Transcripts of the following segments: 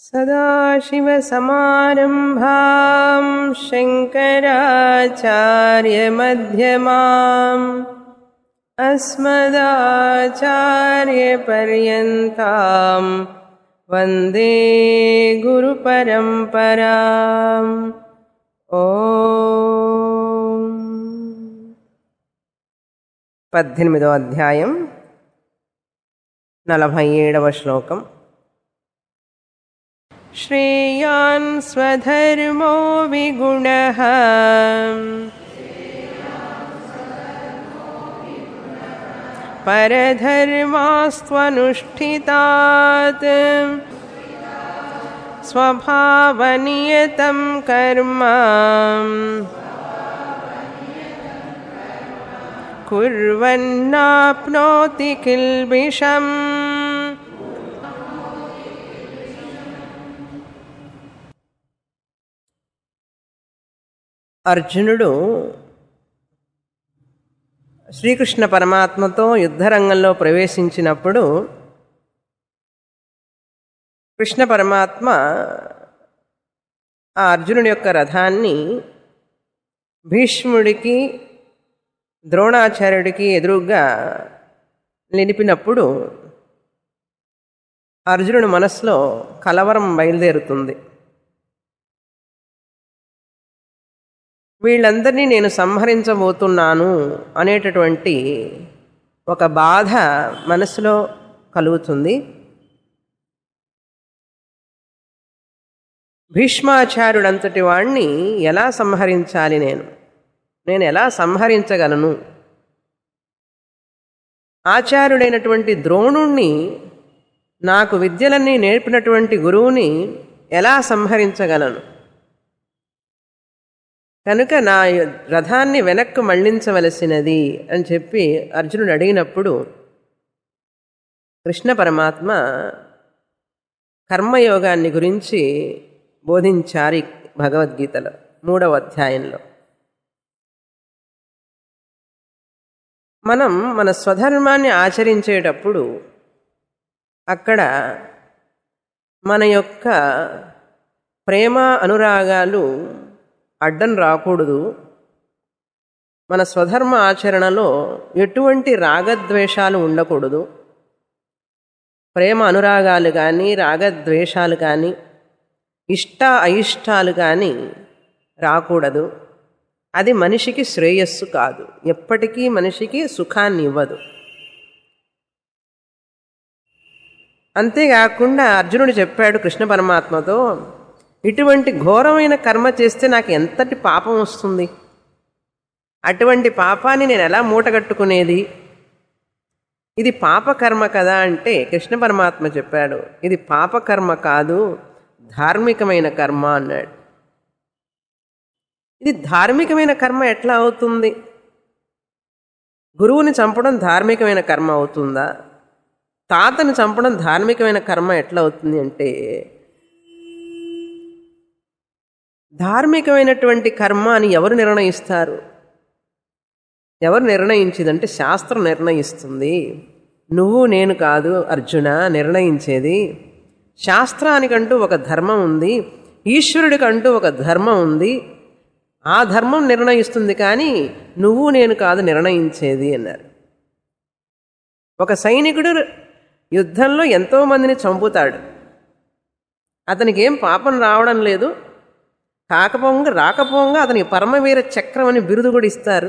सदाशिवसमारम्भां शङ्कराचार्यमध्यमाम् अस्मदाचार्यपर्यन्तां वन्दे गुरुपरम्पराम् ఓ పద్దెనిమిదో అధ్యాయం నలభై ఏడవ శ్లోకం శ్రేయాన్ స్వధర్మో విగుణ పరధర్మాస్త్వనుష్ఠితాత్ स्वभावनियतं कर्म कुर्वन्नाप्नोति किल्बिषम् అర్జునుడు శ్రీకృష్ణ పరమాత్మతో యుద్ధరంగంలో ప్రవేశించినప్పుడు కృష్ణ పరమాత్మ ఆ అర్జునుడి యొక్క రథాన్ని భీష్ముడికి ద్రోణాచార్యుడికి ఎదురుగా నిలిపినప్పుడు అర్జునుడి మనసులో కలవరం బయలుదేరుతుంది వీళ్ళందరినీ నేను సంహరించబోతున్నాను అనేటటువంటి ఒక బాధ మనసులో కలుగుతుంది భీష్మాచార్యుడంతటి వాణ్ణి ఎలా సంహరించాలి నేను నేను ఎలా సంహరించగలను ఆచార్యుడైనటువంటి ద్రోణుణ్ణి నాకు విద్యలన్నీ నేర్పినటువంటి గురువుని ఎలా సంహరించగలను కనుక నా రథాన్ని వెనక్కు మళ్లించవలసినది అని చెప్పి అర్జునుడు అడిగినప్పుడు కృష్ణ పరమాత్మ కర్మయోగాన్ని గురించి బోధించారు భగవద్గీతలో మూడవ అధ్యాయంలో మనం మన స్వధర్మాన్ని ఆచరించేటప్పుడు అక్కడ మన యొక్క ప్రేమ అనురాగాలు అడ్డం రాకూడదు మన స్వధర్మ ఆచరణలో ఎటువంటి రాగద్వేషాలు ఉండకూడదు ప్రేమ అనురాగాలు కానీ రాగద్వేషాలు కానీ ఇష్ట అయిష్టాలు కానీ రాకూడదు అది మనిషికి శ్రేయస్సు కాదు ఎప్పటికీ మనిషికి సుఖాన్ని ఇవ్వదు అంతేకాకుండా అర్జునుడు చెప్పాడు కృష్ణ పరమాత్మతో ఇటువంటి ఘోరమైన కర్మ చేస్తే నాకు ఎంతటి పాపం వస్తుంది అటువంటి పాపాన్ని నేను ఎలా మూటగట్టుకునేది ఇది పాపకర్మ కదా అంటే కృష్ణ పరమాత్మ చెప్పాడు ఇది పాపకర్మ కాదు ధార్మికమైన కర్మ అన్నాడు ఇది ధార్మికమైన కర్మ ఎట్లా అవుతుంది గురువుని చంపడం ధార్మికమైన కర్మ అవుతుందా తాతని చంపడం ధార్మికమైన కర్మ ఎట్లా అవుతుంది అంటే ధార్మికమైనటువంటి కర్మ అని ఎవరు నిర్ణయిస్తారు ఎవరు నిర్ణయించిందంటే శాస్త్రం నిర్ణయిస్తుంది నువ్వు నేను కాదు అర్జున నిర్ణయించేది శాస్త్రానికంటూ ఒక ధర్మం ఉంది ఈశ్వరుడికంటూ ఒక ధర్మం ఉంది ఆ ధర్మం నిర్ణయిస్తుంది కానీ నువ్వు నేను కాదు నిర్ణయించేది అన్నారు ఒక సైనికుడు యుద్ధంలో ఎంతోమందిని చంపుతాడు అతనికి ఏం పాపం రావడం లేదు కాకపోగా రాకపోగా అతనికి పరమవీర చక్రం అని బిరుదు కూడా ఇస్తారు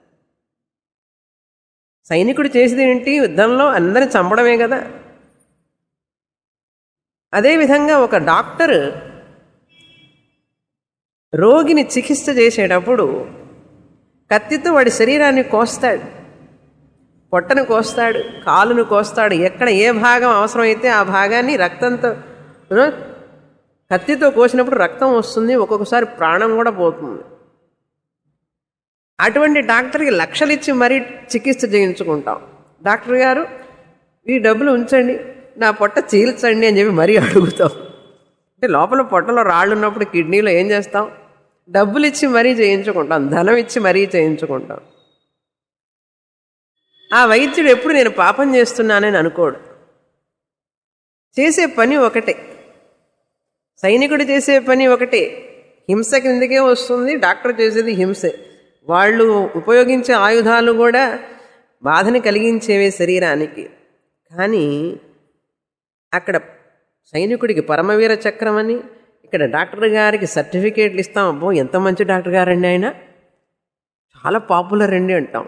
సైనికుడు చేసేది ఏంటి యుద్ధంలో అందరిని చంపడమే కదా అదేవిధంగా ఒక డాక్టర్ రోగిని చికిత్స చేసేటప్పుడు కత్తితో వాడి శరీరాన్ని కోస్తాడు పొట్టను కోస్తాడు కాలును కోస్తాడు ఎక్కడ ఏ భాగం అవసరమైతే ఆ భాగాన్ని రక్తంతో కత్తితో కోసినప్పుడు రక్తం వస్తుంది ఒక్కొక్కసారి ప్రాణం కూడా పోతుంది అటువంటి డాక్టర్కి లక్షలు ఇచ్చి మరీ చికిత్స చేయించుకుంటాం డాక్టర్ గారు ఈ డబ్బులు ఉంచండి నా పొట్ట చీల్చండి అని చెప్పి మరీ అడుగుతాం అంటే లోపల పొట్టలో రాళ్ళు ఉన్నప్పుడు కిడ్నీలో ఏం చేస్తాం డబ్బులు ఇచ్చి మరీ చేయించుకుంటాం ధనం ఇచ్చి మరీ చేయించుకుంటాం ఆ వైద్యుడు ఎప్పుడు నేను పాపం చేస్తున్నానని అనుకోడు చేసే పని ఒకటే సైనికుడు చేసే పని ఒకటే హింస కిందకే వస్తుంది డాక్టర్ చేసేది హింసే వాళ్ళు ఉపయోగించే ఆయుధాలు కూడా బాధని కలిగించేవే శరీరానికి కానీ అక్కడ సైనికుడికి పరమవీర చక్రం అని ఇక్కడ డాక్టర్ గారికి సర్టిఫికేట్లు ఇస్తాం అబ్బో ఎంత మంచి డాక్టర్ గారండి ఆయన చాలా పాపులర్ అండి అంటాం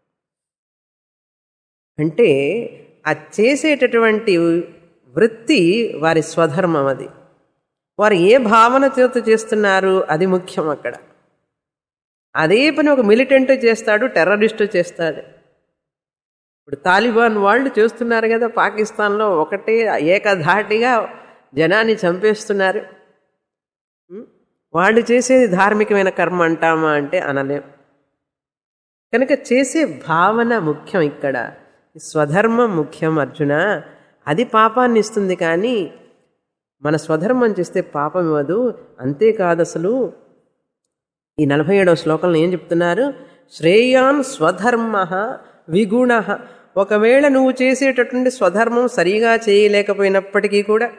అంటే ఆ చేసేటటువంటి వృత్తి వారి స్వధర్మం అది వారు ఏ భావన చేత చేస్తున్నారు అది ముఖ్యం అక్కడ అదే పని ఒక మిలిటెంట్ చేస్తాడు టెర్రరిస్టు చేస్తాడు ఇప్పుడు తాలిబాన్ వాళ్ళు చేస్తున్నారు కదా పాకిస్తాన్లో ఒకటే ఏకధాటిగా జనాన్ని చంపేస్తున్నారు ఉం? వాళ్ళు చేసేది ధార్మికమైన కర్మ అంటామా అంటే అనలేం కనుక చేసే భావన ముఖ్యం ఇక్కడ స్వధర్మం ముఖ్యం అర్జున అది పాపాన్ని ఇస్తుంది కానీ మన స్వధర్మం చేస్తే పాపం ఇవ్వదు అంతేకాదు అసలు ఈ నలభై ఏడవ శ్లోకంలో ఏం చెప్తున్నారు శ్రేయాన్ స్వధర్మ విగుణ ఒకవేళ నువ్వు చేసేటటువంటి స్వధర్మం సరిగా చేయలేకపోయినప్పటికీ కూడా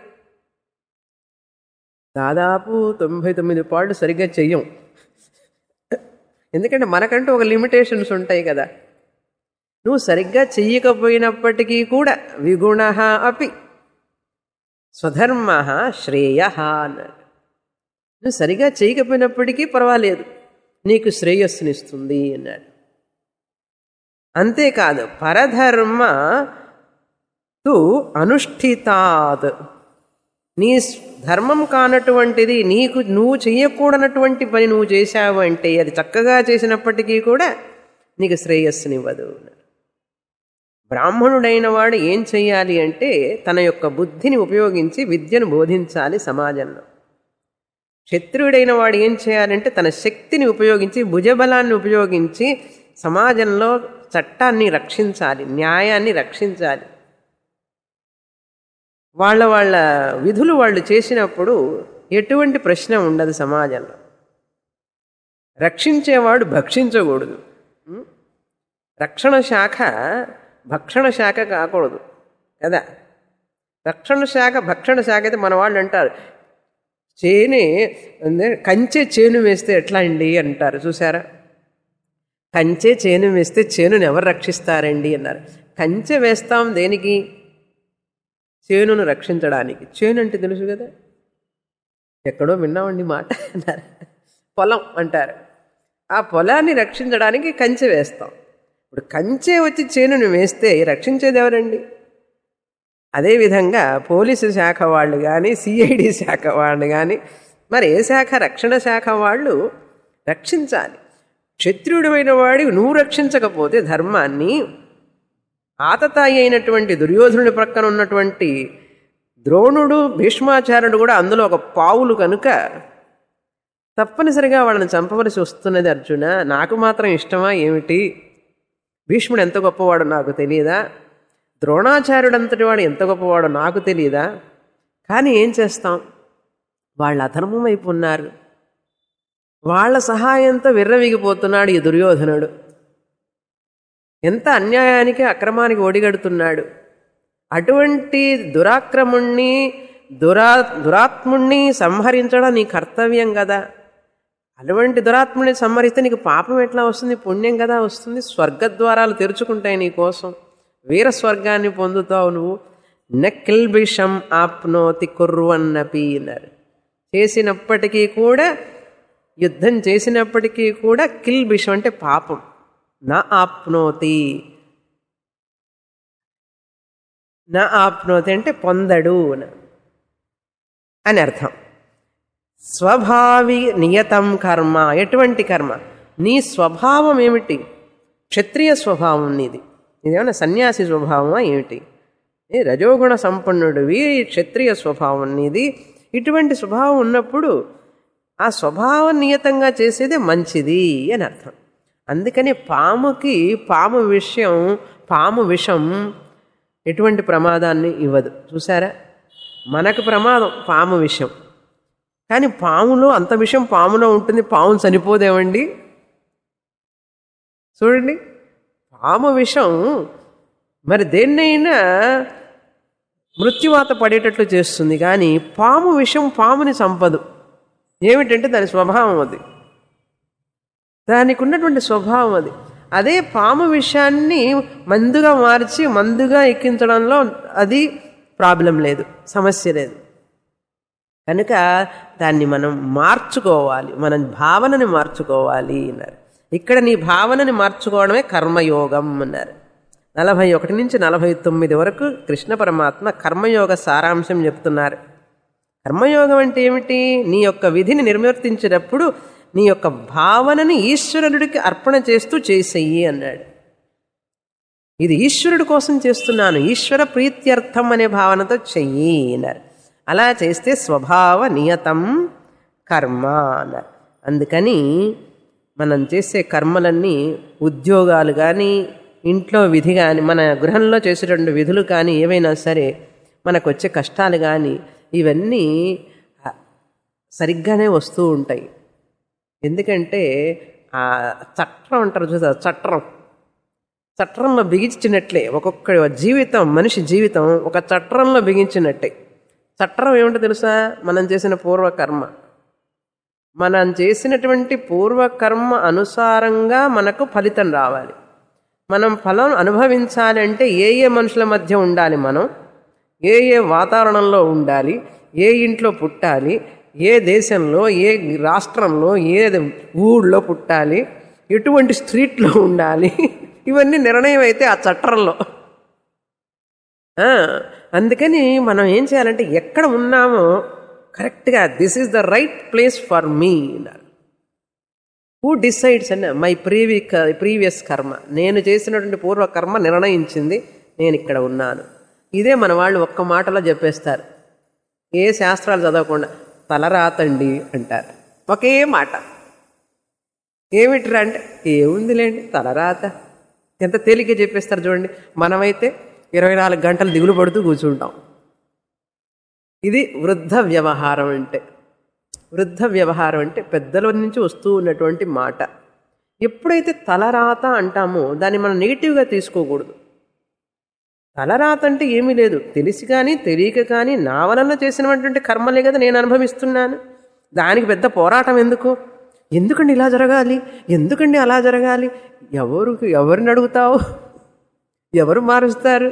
దాదాపు తొంభై తొమ్మిది పాళ్ళు సరిగ్గా చెయ్యం ఎందుకంటే మనకంటూ ఒక లిమిటేషన్స్ ఉంటాయి కదా నువ్వు సరిగ్గా చెయ్యకపోయినప్పటికీ కూడా విగుణ అపి స్వధర్మ శ్రేయ అన్నాడు నువ్వు సరిగా చేయకపోయినప్పటికీ పర్వాలేదు నీకు శ్రేయస్సునిస్తుంది అన్నాడు అంతేకాదు పరధర్మ తు అనుష్ఠితాత్ నీ ధర్మం కానటువంటిది నీకు నువ్వు చేయకూడనటువంటి పని నువ్వు చేశావు అంటే అది చక్కగా చేసినప్పటికీ కూడా నీకు శ్రేయస్సునివ్వదు బ్రాహ్మణుడైన వాడు ఏం చెయ్యాలి అంటే తన యొక్క బుద్ధిని ఉపయోగించి విద్యను బోధించాలి సమాజంలో క్షత్రియుడైన వాడు ఏం చేయాలంటే తన శక్తిని ఉపయోగించి భుజబలాన్ని ఉపయోగించి సమాజంలో చట్టాన్ని రక్షించాలి న్యాయాన్ని రక్షించాలి వాళ్ళ వాళ్ళ విధులు వాళ్ళు చేసినప్పుడు ఎటువంటి ప్రశ్న ఉండదు సమాజంలో రక్షించేవాడు భక్షించకూడదు ఉం? రక్షణ శాఖ భక్షణ శాఖ కాకూడదు కదా రక్షణ శాఖ భక్షణ శాఖ అయితే మన వాళ్ళు అంటారు చేనే అంటే కంచె చేను వేస్తే ఎట్లా అండి అంటారు చూసారా కంచె చేను వేస్తే చేనుని ఎవరు రక్షిస్తారండి అన్నారు కంచె వేస్తాం దేనికి చేనును రక్షించడానికి చేను అంటే తెలుసు కదా ఎక్కడో విన్నామండి మాట అన్నారు పొలం అంటారు ఆ పొలాన్ని రక్షించడానికి కంచె వేస్తాం ఇప్పుడు కంచె వచ్చి చేనును వేస్తే రక్షించేది ఎవరండి అదేవిధంగా పోలీసు శాఖ వాళ్ళు కానీ సిఐడి శాఖ వాళ్ళు కానీ మరి ఏ శాఖ రక్షణ శాఖ వాళ్ళు రక్షించాలి క్షత్రియుడమైన వాడి నువ్వు రక్షించకపోతే ధర్మాన్ని ఆతతాయి అయినటువంటి దుర్యోధనుడి ప్రక్కన ఉన్నటువంటి ద్రోణుడు భీష్మాచార్యుడు కూడా అందులో ఒక పావులు కనుక తప్పనిసరిగా వాళ్ళని చంపవలసి వస్తున్నది అర్జున నాకు మాత్రం ఇష్టమా ఏమిటి భీష్ముడు ఎంత గొప్పవాడో నాకు తెలియదా ద్రోణాచార్యుడు అంతటి వాడు ఎంత గొప్పవాడో నాకు తెలియదా కానీ ఏం చేస్తాం వాళ్ళు అధర్మం వైపు ఉన్నారు వాళ్ళ సహాయంతో విర్రవిగిపోతున్నాడు ఈ దుర్యోధనుడు ఎంత అన్యాయానికి అక్రమానికి ఒడిగడుతున్నాడు అటువంటి దురాక్రముణ్ణి దురా దురాత్ముణ్ణి సంహరించడం నీ కర్తవ్యం కదా అటువంటి దురాత్ముని సంహరిస్తే నీకు పాపం ఎట్లా వస్తుంది పుణ్యం కదా వస్తుంది స్వర్గద్వారాలు తెరుచుకుంటాయి నీ కోసం వీర స్వర్గాన్ని పొందుతావు నువ్వు నకిల్బిషం ఆప్నోతి కుర్వన్నపి అన్నారు చేసినప్పటికీ కూడా యుద్ధం చేసినప్పటికీ కూడా కిల్ బిషం అంటే పాపం నా ఆప్నోతి నా ఆప్నోతి అంటే పొందడు అని అర్థం స్వభావి నియతం కర్మ ఎటువంటి కర్మ నీ స్వభావం ఏమిటి క్షత్రియ స్వభావం నీది ఇదేమన్నా సన్యాసి స్వభావమా ఏమిటి ఏ రజోగుణ సంపన్నుడివి క్షత్రియ స్వభావం నీది ఇటువంటి స్వభావం ఉన్నప్పుడు ఆ స్వభావం నియతంగా చేసేదే మంచిది అని అర్థం అందుకని పాముకి పాము విషయం పాము విషం ఎటువంటి ప్రమాదాన్ని ఇవ్వదు చూసారా మనకు ప్రమాదం పాము విషం కానీ పాములో అంత విషయం పాములో ఉంటుంది పాము చనిపోదేమండి చూడండి పాము విషం మరి దేన్నైనా మృత్యువాత పడేటట్లు చేస్తుంది కానీ పాము విషం పాముని సంపదు ఏమిటంటే దాని స్వభావం అది దానికి ఉన్నటువంటి స్వభావం అది అదే పాము విషయాన్ని మందుగా మార్చి మందుగా ఎక్కించడంలో అది ప్రాబ్లం లేదు సమస్య లేదు కనుక దాన్ని మనం మార్చుకోవాలి మన భావనని మార్చుకోవాలి అన్నారు ఇక్కడ నీ భావనని మార్చుకోవడమే కర్మయోగం అన్నారు నలభై ఒకటి నుంచి నలభై తొమ్మిది వరకు కృష్ణ పరమాత్మ కర్మయోగ సారాంశం చెప్తున్నారు కర్మయోగం అంటే ఏమిటి నీ యొక్క విధిని నిర్వర్తించేటప్పుడు నీ యొక్క భావనని ఈశ్వరుడికి అర్పణ చేస్తూ చేసేయి అన్నాడు ఇది ఈశ్వరుడి కోసం చేస్తున్నాను ఈశ్వర ప్రీత్యర్థం అనే భావనతో చెయ్యి అన్నారు అలా చేస్తే స్వభావ నియతం కర్మ అన్నారు అందుకని మనం చేసే కర్మలన్నీ ఉద్యోగాలు కానీ ఇంట్లో విధి కానీ మన గృహంలో చేసేటువంటి విధులు కానీ ఏవైనా సరే మనకు వచ్చే కష్టాలు కానీ ఇవన్నీ ఆ, సరిగ్గానే వస్తూ ఉంటాయి ఎందుకంటే ఆ చట్రం అంటారు చూసారు చట్రం చట్రంలో బిగించినట్లే ఒక్కొక్క జీవితం మనిషి జీవితం ఒక చట్రంలో బిగించినట్టే చట్రం ఏమిటో తెలుసా మనం చేసిన పూర్వకర్మ మనం చేసినటువంటి పూర్వకర్మ అనుసారంగా మనకు ఫలితం రావాలి మనం ఫలం అనుభవించాలి అంటే ఏ ఏ మనుషుల మధ్య ఉండాలి మనం ఏ ఏ వాతావరణంలో ఉండాలి ఏ ఇంట్లో పుట్టాలి ఏ దేశంలో ఏ రాష్ట్రంలో ఏ ఊళ్ళో పుట్టాలి ఎటువంటి స్ట్రీట్లో ఉండాలి ఇవన్నీ నిర్ణయం అయితే ఆ చట్టంలో ఆ, అందుకని మనం ఏం చేయాలంటే ఎక్కడ ఉన్నామో కరెక్ట్గా this is the right place for me అన్నారు హూ డిసైడ్స్ అన్న మై ప్రీవి ప్రీవియస్ కర్మ నేను చేసినటువంటి పూర్వ కర్మ నిర్ణయించింది నేను ఇక్కడ ఉన్నాను ఇదే మన వాళ్ళు ఒక్క మాటలో చెప్పేస్తారు ఏ శాస్త్రాలు చదవకుండా తలరాతండి అంటారు ఒకే మాట ఏమిట్రా అంటే ఏముందిలేండి తలరాత ఎంత తేలిక చెప్పేస్తారు చూడండి మనమైతే ఇరవై నాలుగు గంటలు దిగులు పడుతూ కూర్చుంటాం ఇది వృద్ధ వ్యవహారం అంటే వృద్ధ వ్యవహారం అంటే పెద్దల నుంచి వస్తూ ఉన్నటువంటి మాట ఎప్పుడైతే తలరాత అంటామో దాన్ని మనం నెగిటివ్గా తీసుకోకూడదు తలరాత అంటే ఏమీ లేదు తెలిసి కానీ తెలియక కానీ నా వలన చేసినటువంటి కర్మలే కదా నేను అనుభవిస్తున్నాను దానికి పెద్ద పోరాటం ఎందుకు ఎందుకండి ఇలా జరగాలి ఎందుకండి అలా జరగాలి ఎవరు ఎవరిని అడుగుతావు ఎవరు మారుస్తారు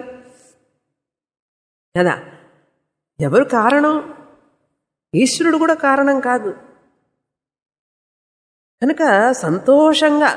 కదా ఎవరు కారణం ఈశ్వరుడు కూడా కారణం కాదు కనుక సంతోషంగా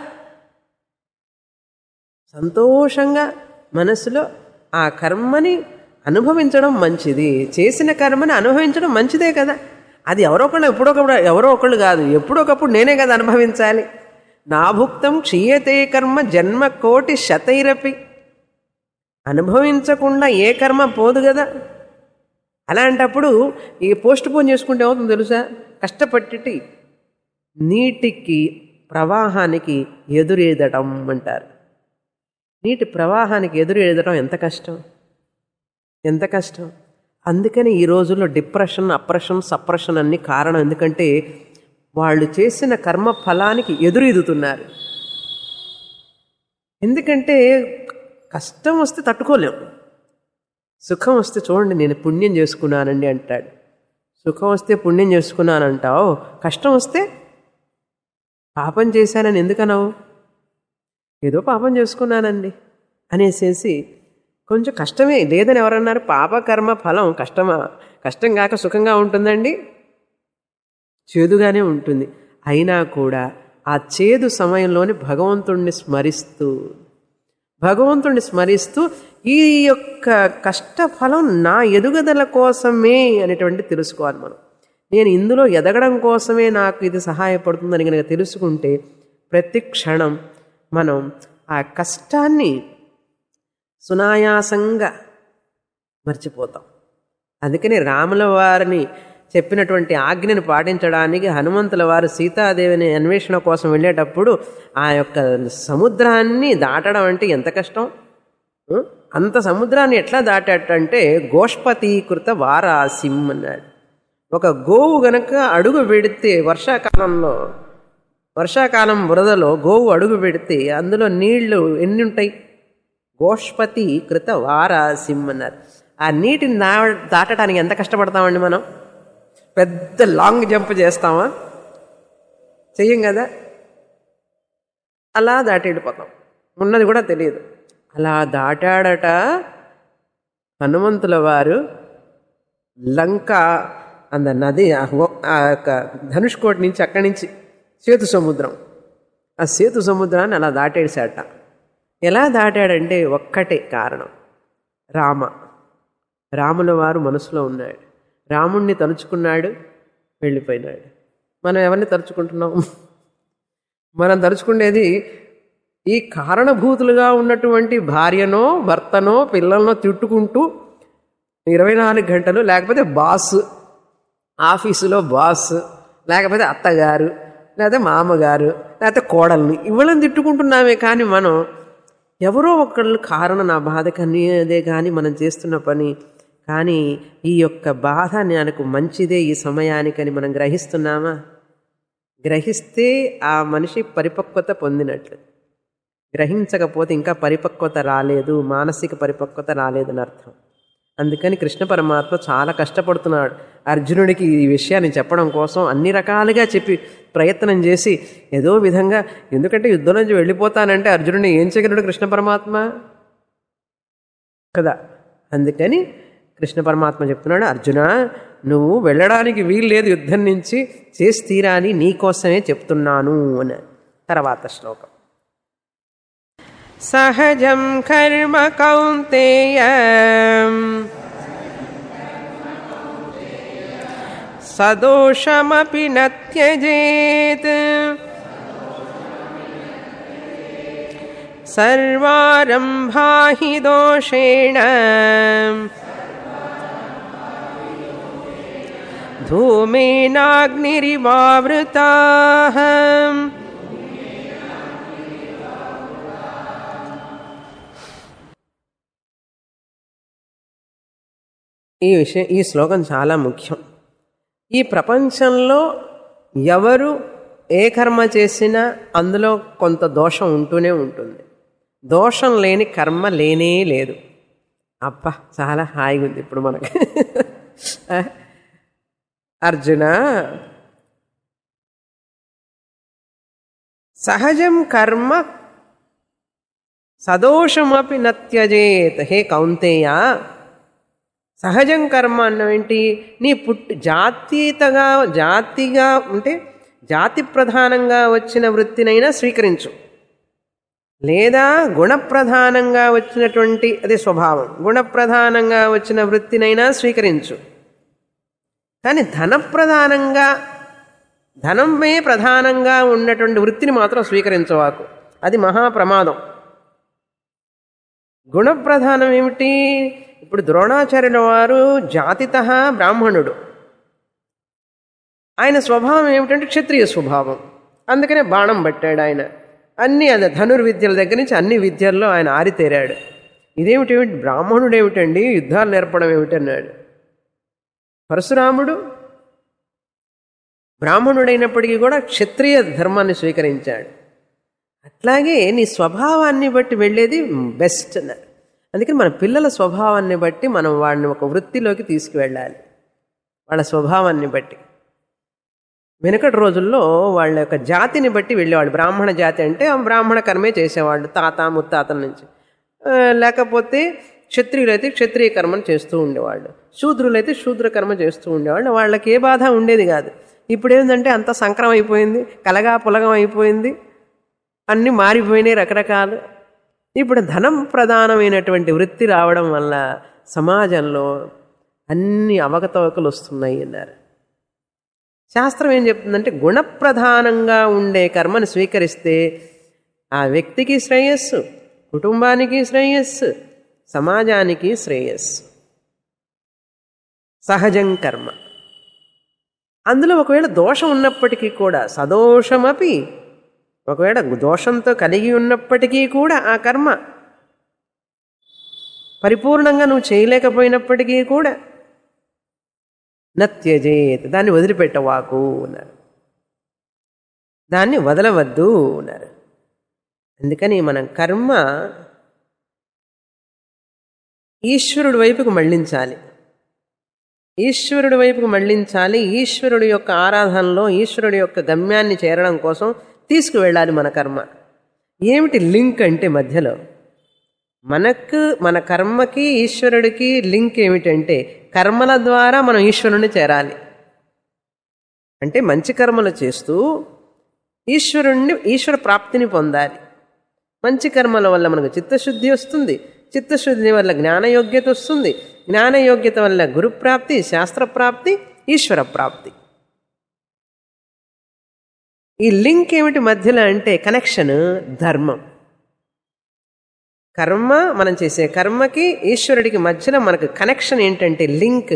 సంతోషంగా మనసులో ఆ కర్మని అనుభవించడం మంచిది చేసిన కర్మని అనుభవించడం మంచిదే కదా అది ఎవరో ఒకళ్ళు ఎప్పుడొకప్పుడు ఎవరో ఒకళ్ళు కాదు ఎప్పుడొకప్పుడు నేనే కదా అనుభవించాలి నా భుక్తం క్షీయతే కర్మ జన్మ కోటి శతైరపి అనుభవించకుండా ఏ కర్మ పోదు కదా అలాంటప్పుడు ఈ పోస్ట్ పోన్ చేసుకుంటే అవుతుంది తెలుసా కష్టపట్టి నీటికి ప్రవాహానికి ఎదురేదటం అంటారు నీటి ప్రవాహానికి ఎదురేదటం ఎంత కష్టం ఎంత కష్టం అందుకని ఈ రోజుల్లో డిప్రెషన్ అప్రెషన్ సప్రెషన్ అన్ని కారణం ఎందుకంటే వాళ్ళు చేసిన కర్మ ఫలానికి ఎదురీదుతున్నారు ఎందుకంటే కష్టం వస్తే తట్టుకోలేం సుఖం వస్తే చూడండి నేను పుణ్యం చేసుకున్నానండి అంటాడు సుఖం వస్తే పుణ్యం చేసుకున్నానంటావు కష్టం వస్తే పాపం చేశానని ఎందుకన్నావు ఏదో పాపం చేసుకున్నానండి అనేసేసి కొంచెం కష్టమే లేదని ఎవరన్నారు పాపకర్మ ఫలం కష్టమా కష్టం కాక సుఖంగా ఉంటుందండి చేదుగానే ఉంటుంది అయినా కూడా ఆ చేదు సమయంలోనే భగవంతుణ్ణి స్మరిస్తూ భగవంతుణ్ణి స్మరిస్తూ ఈ యొక్క కష్టఫలం నా ఎదుగుదల కోసమే అనేటువంటి తెలుసుకోవాలి మనం నేను ఇందులో ఎదగడం కోసమే నాకు ఇది సహాయపడుతుందని కనుక తెలుసుకుంటే ప్రతి క్షణం మనం ఆ కష్టాన్ని సునాయాసంగా మర్చిపోతాం అందుకని రాముల వారిని చెప్పినటువంటి ఆజ్ఞని పాటించడానికి హనుమంతుల వారు సీతాదేవిని అన్వేషణ కోసం వెళ్ళేటప్పుడు ఆ యొక్క సముద్రాన్ని దాటడం అంటే ఎంత కష్టం ఉం? అంత సముద్రాన్ని ఎట్లా దాటాడంటే గోష్పతీకృత వారాసిం అన్నాడు ఒక గోవు గనక అడుగు పెడితే వర్షాకాలంలో వర్షాకాలం బురదలో గోవు అడుగు పెడితే అందులో నీళ్లు ఎన్ని ఉంటాయి గోష్పతి కృత వారాసిం అన్నారు ఆ నీటిని దా దాటడానికి ఎంత కష్టపడతామండి మనం పెద్ద లాంగ్ జంప్ చేస్తామా చెయ్యం కదా అలా దాటి వెళ్ళిపోతాం ఉన్నది కూడా తెలియదు అలా దాటాడట హనుమంతుల వారు లంక అంద నది ఆ హో- ఆ యొక్క ధనుష్కోటి నుంచి అక్కడి నుంచి సేతు సముద్రం ఆ సేతు సముద్రాన్ని అలా దాటేసాట ఎలా దాటాడంటే ఒక్కటే కారణం రామ రాముల వారు మనసులో ఉన్నాడు రాముణ్ణి తలుచుకున్నాడు వెళ్ళిపోయినాడు మనం ఎవరిని తలుచుకుంటున్నాం మనం తలుచుకునేది ఈ కారణభూతులుగా ఉన్నటువంటి భార్యనో భర్తనో పిల్లలనో తిట్టుకుంటూ ఇరవై నాలుగు గంటలు లేకపోతే బాస్ ఆఫీసులో బాస్ లేకపోతే అత్తగారు లేకపోతే మామగారు లేకపోతే కోడల్ని ఇవ్వలని తిట్టుకుంటున్నామే కానీ మనం ఎవరో ఒకళ్ళు కారణం నా బాధకని అదే కానీ మనం చేస్తున్న పని కానీ ఈ యొక్క బాధ నాకు మంచిదే ఈ సమయానికని మనం గ్రహిస్తున్నామా గ్రహిస్తే ఆ మనిషి పరిపక్వత పొందినట్లు గ్రహించకపోతే ఇంకా పరిపక్వత రాలేదు మానసిక పరిపక్వత రాలేదని అర్థం అందుకని కృష్ణ పరమాత్మ చాలా కష్టపడుతున్నాడు అర్జునుడికి ఈ విషయాన్ని చెప్పడం కోసం అన్ని రకాలుగా చెప్పి ప్రయత్నం చేసి ఏదో విధంగా ఎందుకంటే యుద్ధం నుంచి వెళ్ళిపోతానంటే అర్జునుడిని ఏం చేయగలడు కృష్ణ పరమాత్మ కదా అందుకని కృష్ణ పరమాత్మ చెప్తున్నాడు అర్జున నువ్వు వెళ్ళడానికి వీలు లేదు యుద్ధం నుంచి చేసి తీరాని నీకోసమే చెప్తున్నాను అని తర్వాత శ్లోకం సహజం కర్మ కౌంతేయ సదోషమపి నత్యజేత్ సర్వారంభా హి దోషేణ ధూమేనాగ్నిరివావృతా ఈ విషయం ఈ శ్లోకం చాలా ముఖ్యం ఈ ప్రపంచంలో ఎవరు ఏ కర్మ చేసినా అందులో కొంత దోషం ఉంటూనే ఉంటుంది దోషం లేని కర్మ లేనే లేదు అబ్బా చాలా హాయిగా ఉంది ఇప్పుడు మనకి అర్జున సహజం కర్మ సదోషమపి నత్యజేత్ హే కౌంతేయ సహజం కర్మ అన్నమేంటి నీ పుట్టి జాతీతగా జాతిగా అంటే జాతి ప్రధానంగా వచ్చిన వృత్తినైనా స్వీకరించు లేదా గుణప్రధానంగా వచ్చినటువంటి అదే స్వభావం గుణప్రధానంగా వచ్చిన వృత్తినైనా స్వీకరించు కానీ ధనప్రధానంగా ధనమే ప్రధానంగా ఉన్నటువంటి వృత్తిని మాత్రం స్వీకరించవాకు అది మహాప్రమాదం గుణప్రధానం ఏమిటి ఇప్పుడు ద్రోణాచార్యుల వారు జాతిత బ్రాహ్మణుడు ఆయన స్వభావం ఏమిటంటే క్షత్రియ స్వభావం అందుకనే బాణం పట్టాడు ఆయన అన్ని అది ధనుర్విద్యల దగ్గర నుంచి అన్ని విద్యల్లో ఆయన ఆరితేరాడు ఇదేమిటి బ్రాహ్మణుడు ఏమిటండి యుద్ధాలు నేర్పడం ఏమిటన్నాడు పరశురాముడు బ్రాహ్మణుడైనప్పటికీ కూడా క్షత్రియ ధర్మాన్ని స్వీకరించాడు అట్లాగే నీ స్వభావాన్ని బట్టి వెళ్ళేది బెస్ట్ అన్నారు అందుకని మన పిల్లల స్వభావాన్ని బట్టి మనం వాడిని ఒక వృత్తిలోకి తీసుకువెళ్ళాలి వాళ్ళ స్వభావాన్ని బట్టి వెనుకటి రోజుల్లో వాళ్ళ యొక్క జాతిని బట్టి వెళ్ళేవాళ్ళు బ్రాహ్మణ జాతి అంటే ఆ బ్రాహ్మణ కర్మే చేసేవాళ్ళు తాత ముత్తాతల నుంచి ఆ, లేకపోతే క్షత్రియులైతే క్షత్రియ కర్మను చేస్తూ ఉండేవాళ్ళు శూద్రులైతే శూద్ర కర్మ చేస్తూ ఉండేవాళ్ళు వాళ్ళకి ఏ బాధ ఉండేది కాదు ఇప్పుడు ఏంటంటే అంత సంక్రమం అయిపోయింది కలగా పులగం అయిపోయింది అన్నీ మారిపోయినాయి రకరకాలు ఇప్పుడు ధనం ప్రధానమైనటువంటి వృత్తి రావడం వల్ల సమాజంలో అన్ని అవకతవకలు వస్తున్నాయి అన్నారు శాస్త్రం ఏం చెప్తుందంటే గుణప్రధానంగా ఉండే కర్మను స్వీకరిస్తే ఆ వ్యక్తికి శ్రేయస్సు కుటుంబానికి శ్రేయస్సు సమాజానికి శ్రేయస్సు సహజం కర్మ అందులో ఒకవేళ దోషం ఉన్నప్పటికీ కూడా సదోషమపి ఒకవేళ దోషంతో కలిగి ఉన్నప్పటికీ కూడా ఆ కర్మ పరిపూర్ణంగా నువ్వు చేయలేకపోయినప్పటికీ కూడా నత్యజేత్ దాన్ని వదిలిపెట్టవాకు అన్నారు దాన్ని వదలవద్దు అన్నారు అందుకని మనం కర్మ ఈశ్వరుడి వైపుకు మళ్ళించాలి ఈశ్వరుడి వైపుకు మళ్ళించాలి ఈశ్వరుడి యొక్క ఆరాధనలో ఈశ్వరుడి యొక్క గమ్యాన్ని చేరడం కోసం తీసుకువెళ్ళాలి మన కర్మ ఏమిటి లింక్ అంటే మధ్యలో మనకు మన కర్మకి ఈశ్వరుడికి లింక్ ఏమిటంటే కర్మల ద్వారా మనం ఈశ్వరుని చేరాలి అంటే మంచి కర్మలు చేస్తూ ఈశ్వరుణ్ణి ఈశ్వర ప్రాప్తిని పొందాలి మంచి కర్మల వల్ల మనకు చిత్తశుద్ధి వస్తుంది చిత్తశుద్ధి వల్ల జ్ఞానయోగ్యత వస్తుంది జ్ఞానయోగ్యత వల్ల గురుప్రాప్తి శాస్త్రప్రాప్తి ఈశ్వర ప్రాప్తి ఈ లింక్ ఏమిటి మధ్యలో అంటే కనెక్షన్ ధర్మం కర్మ మనం చేసే కర్మకి ఈశ్వరుడికి మధ్యలో మనకు కనెక్షన్ ఏంటంటే లింక్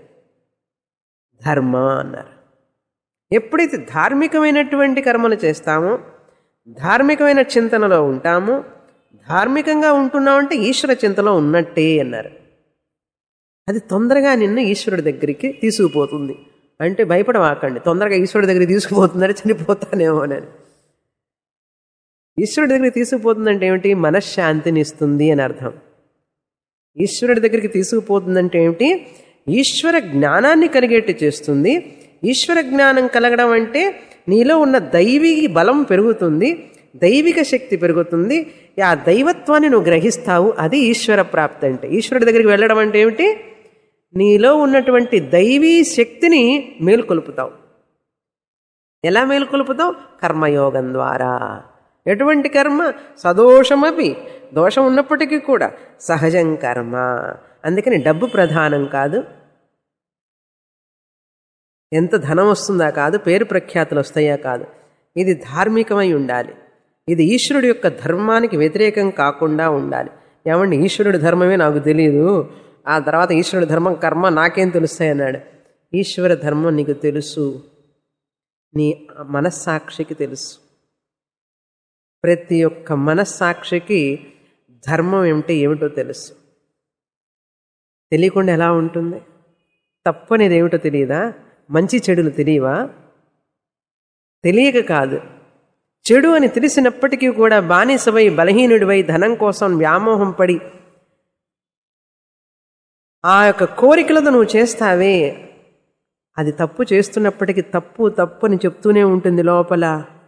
ధర్మ అన్నారు ఎప్పుడైతే ధార్మికమైనటువంటి కర్మలు చేస్తామో ధార్మికమైన చింతనలో ఉంటామో ధార్మికంగా ఉంటున్నామంటే ఈశ్వర చింతలో ఉన్నట్టే అన్నారు అది తొందరగా నిన్ను ఈశ్వరుడి దగ్గరికి తీసుకుపోతుంది అంటే భయపడవాకండి తొందరగా ఈశ్వరుడి దగ్గరికి తీసుకుపోతుందని చనిపోతానేమో అని ఈశ్వరుడి దగ్గరికి తీసుకుపోతుందంటే ఏమిటి మనశ్శాంతిని ఇస్తుంది అని అర్థం ఈశ్వరుడి దగ్గరికి తీసుకుపోతుందంటే ఏమిటి ఈశ్వర జ్ఞానాన్ని కలిగేట్టు చేస్తుంది ఈశ్వర జ్ఞానం కలగడం అంటే నీలో ఉన్న దైవీ బలం పెరుగుతుంది దైవిక శక్తి పెరుగుతుంది ఆ దైవత్వాన్ని నువ్వు గ్రహిస్తావు అది ఈశ్వర ప్రాప్తి అంటే ఈశ్వరుడి దగ్గరికి వెళ్ళడం అంటే ఏమిటి నీలో ఉన్నటువంటి దైవీ శక్తిని మేలుకొలుపుతావు ఎలా మేలుకొలుపుతావు కర్మయోగం ద్వారా ఎటువంటి కర్మ సదోషమపి దోషం ఉన్నప్పటికీ కూడా సహజం కర్మ అందుకని డబ్బు ప్రధానం కాదు ఎంత ధనం వస్తుందా కాదు పేరు ప్రఖ్యాతులు వస్తాయా కాదు ఇది ధార్మికమై ఉండాలి ఇది ఈశ్వరుడి యొక్క ధర్మానికి వ్యతిరేకం కాకుండా ఉండాలి ఏమండి ఈశ్వరుడి ధర్మమే నాకు తెలియదు ఆ తర్వాత ఈశ్వరుడి ధర్మం కర్మ నాకేం తెలుస్తాయి అన్నాడు ఈశ్వర ధర్మం నీకు తెలుసు నీ మనస్సాక్షికి తెలుసు ప్రతి ఒక్క మనస్సాక్షికి ధర్మం ఏమిటో ఏమిటో తెలుసు తెలియకుండా ఎలా ఉంటుంది తప్పు అనేది ఏమిటో తెలియదా మంచి చెడులు తెలియవా తెలియక కాదు చెడు అని తెలిసినప్పటికీ కూడా బానిసవై బలహీనుడివై ధనం కోసం వ్యామోహం పడి ఆ యొక్క కోరికలతో నువ్వు చేస్తావే అది తప్పు చేస్తున్నప్పటికీ తప్పు తప్పు అని చెప్తూనే ఉంటుంది లోపల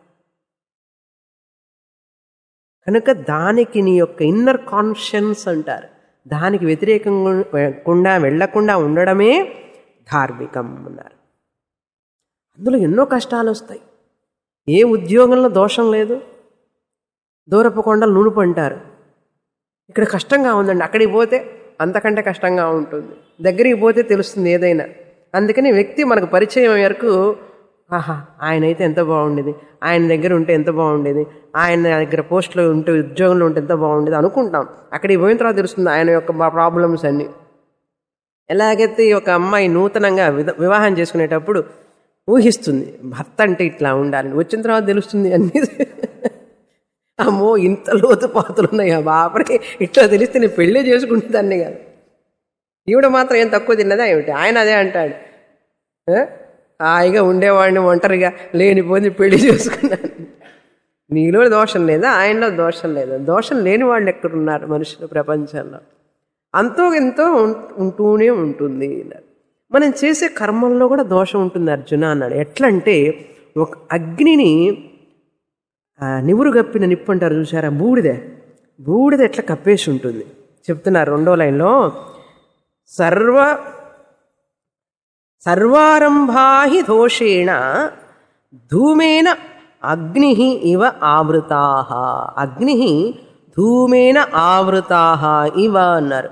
కనుక దానికి నీ యొక్క ఇన్నర్ కాన్షియన్స్ అంటారు దానికి వ్యతిరేకంగా వెళ్లకుండా ఉండడమే ధార్మికం అన్నారు అందులో ఎన్నో కష్టాలు వస్తాయి ఏ ఉద్యోగంలో దోషం లేదు దూరపు కొండలు నునుపు అంటారు ఇక్కడ కష్టంగా ఉందండి అక్కడికి పోతే అంతకంటే కష్టంగా ఉంటుంది దగ్గరికి పోతే తెలుస్తుంది ఏదైనా అందుకని వ్యక్తి మనకు పరిచయం వరకు ఆహా ఆయన అయితే ఎంత బాగుండేది ఆయన దగ్గర ఉంటే ఎంత బాగుండేది ఆయన దగ్గర పోస్ట్లో ఉంటే ఉద్యోగంలో ఉంటే ఎంత బాగుండేది అనుకుంటాం అక్కడికి పోయిన తర్వాత తెలుస్తుంది ఆయన యొక్క ప్రాబ్లమ్స్ అన్నీ ఎలాగైతే ఒక అమ్మాయి నూతనంగా వివాహం చేసుకునేటప్పుడు ఊహిస్తుంది భర్త అంటే ఇట్లా ఉండాలని వచ్చిన తర్వాత తెలుస్తుంది అన్నీ అమ్మో ఇంత లోతు పాతులు ఉన్నాయి ఆ బాపరే ఇట్లా తెలిస్తే నేను పెళ్ళే చేసుకుంటుందాన్ని కాదు ఈవిడ మాత్రం ఏం తక్కువ తిన్నదా ఏమిటి ఆయన అదే అంటాడు హాయిగా ఉండేవాడిని ఒంటరిగా లేనిపోయి పెళ్లి చేసుకున్నాను నీలో దోషం లేదా ఆయనలో దోషం లేదా దోషం లేని వాళ్ళు ఎక్కడున్నారు మనుషులు ప్రపంచంలో అంతో ఎంతో ఉంటూనే ఉంటుంది మనం చేసే కర్మల్లో కూడా దోషం ఉంటుంది అర్జున అన్నాడు ఎట్లంటే ఒక అగ్నిని నివురు కప్పిన నిప్పు అంటారు చూసారా బూడిద బూడిద ఎట్లా కప్పేసి ఉంటుంది చెప్తున్నారు రెండో లైన్లో సర్వ సర్వారంభాహి దోషేణ ధూమేన అగ్ని ఇవ ఆవృతా అగ్ని ధూమేన ఆవృతా ఇవ అన్నారు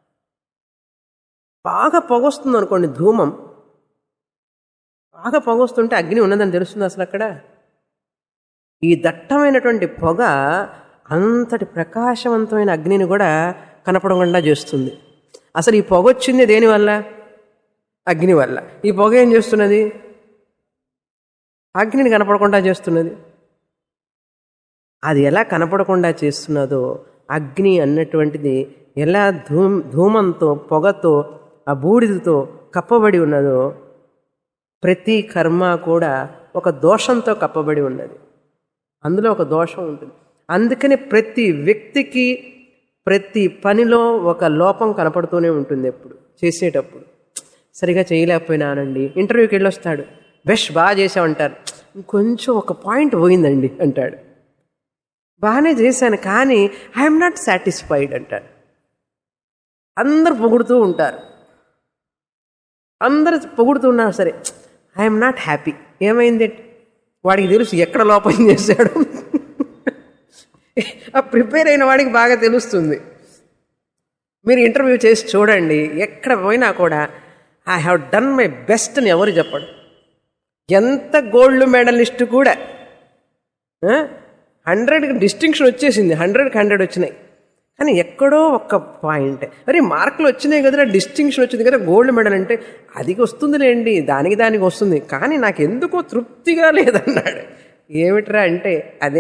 బాగా పొగొస్తుంది అనుకోండి ధూమం బాగా పొగొస్తుంటే అగ్ని ఉన్నదని తెలుస్తుంది అసలు అక్కడ ఈ దట్టమైనటువంటి పొగ అంతటి ప్రకాశవంతమైన అగ్నిని కూడా కనపడకుండా చేస్తుంది అసలు ఈ పొగ వచ్చింది దేనివల్ల అగ్ని వల్ల ఈ పొగ ఏం చేస్తున్నది అగ్నిని కనపడకుండా చేస్తున్నది అది ఎలా కనపడకుండా చేస్తున్నదో అగ్ని అన్నటువంటిది ఎలా ధూమ ధూమంతో పొగతో ఆ బూడిదతో కప్పబడి ఉన్నదో ప్రతి కర్మ కూడా ఒక దోషంతో కప్పబడి ఉన్నది అందులో ఒక దోషం ఉంటుంది అందుకని ప్రతి వ్యక్తికి ప్రతి పనిలో ఒక లోపం కనపడుతూనే ఉంటుంది ఎప్పుడు చేసేటప్పుడు సరిగా చేయలేకపోయినానండి ఇంటర్వ్యూకి వెళ్ళొస్తాడు బెస్ట్ బాగా చేసామంటారు కొంచెం ఒక పాయింట్ పోయిందండి అంటాడు బాగానే చేశాను కానీ ఐఎమ్ నాట్ సాటిస్ఫైడ్ అంటాడు అందరు పొగుడుతూ ఉంటారు అందరు పొగుడుతున్నారు సరే ఐఎమ్ నాట్ హ్యాపీ ఏమైంది వాడికి తెలుసు ఎక్కడ లోపం చేశాడు ఆ ప్రిపేర్ అయిన వాడికి బాగా తెలుస్తుంది మీరు ఇంటర్వ్యూ చేసి చూడండి ఎక్కడ పోయినా కూడా I have done my best అని ఎవరు చెప్పడు ఎంత గోల్డ్ మెడలిస్ట్ కూడా హండ్రెడ్కి డిస్టింక్షన్ వచ్చేసింది హండ్రెడ్కి హండ్రెడ్ వచ్చినాయి కానీ ఎక్కడో ఒక్క పాయింట్ మరి మార్కులు వచ్చినాయి కదరా డిస్టింక్షన్ వచ్చింది కదా గోల్డ్ మెడల్ అంటే అది వస్తుందిలేండి దానికి దానికి వస్తుంది కానీ నాకు ఎందుకో తృప్తిగా లేదన్నాడు ఏమిట్రా అంటే అదే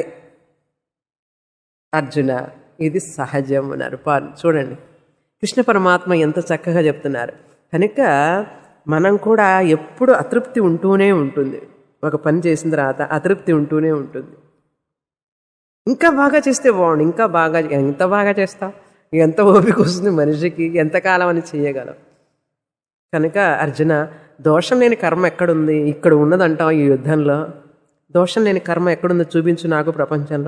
అర్జున ఇది సహజం అన్నారు పా చూడండి కృష్ణ పరమాత్మ ఎంత చక్కగా చెప్తున్నారు కనుక మనం కూడా ఎప్పుడు అతృప్తి ఉంటూనే ఉంటుంది ఒక పని చేసిన తర్వాత అతృప్తి ఉంటూనే ఉంటుంది ఇంకా బాగా చేస్తే బాగుండు ఇంకా బాగా ఎంత బాగా చేస్తాం ఎంత ఓపిక వస్తుంది మనిషికి ఎంతకాలం అని చేయగలం కనుక అర్జున దోషం లేని కర్మ ఎక్కడుంది ఇక్కడ ఉన్నదంటాం ఈ యుద్ధంలో దోషం లేని కర్మ ఎక్కడుందో చూపించు నాకు ప్రపంచంలో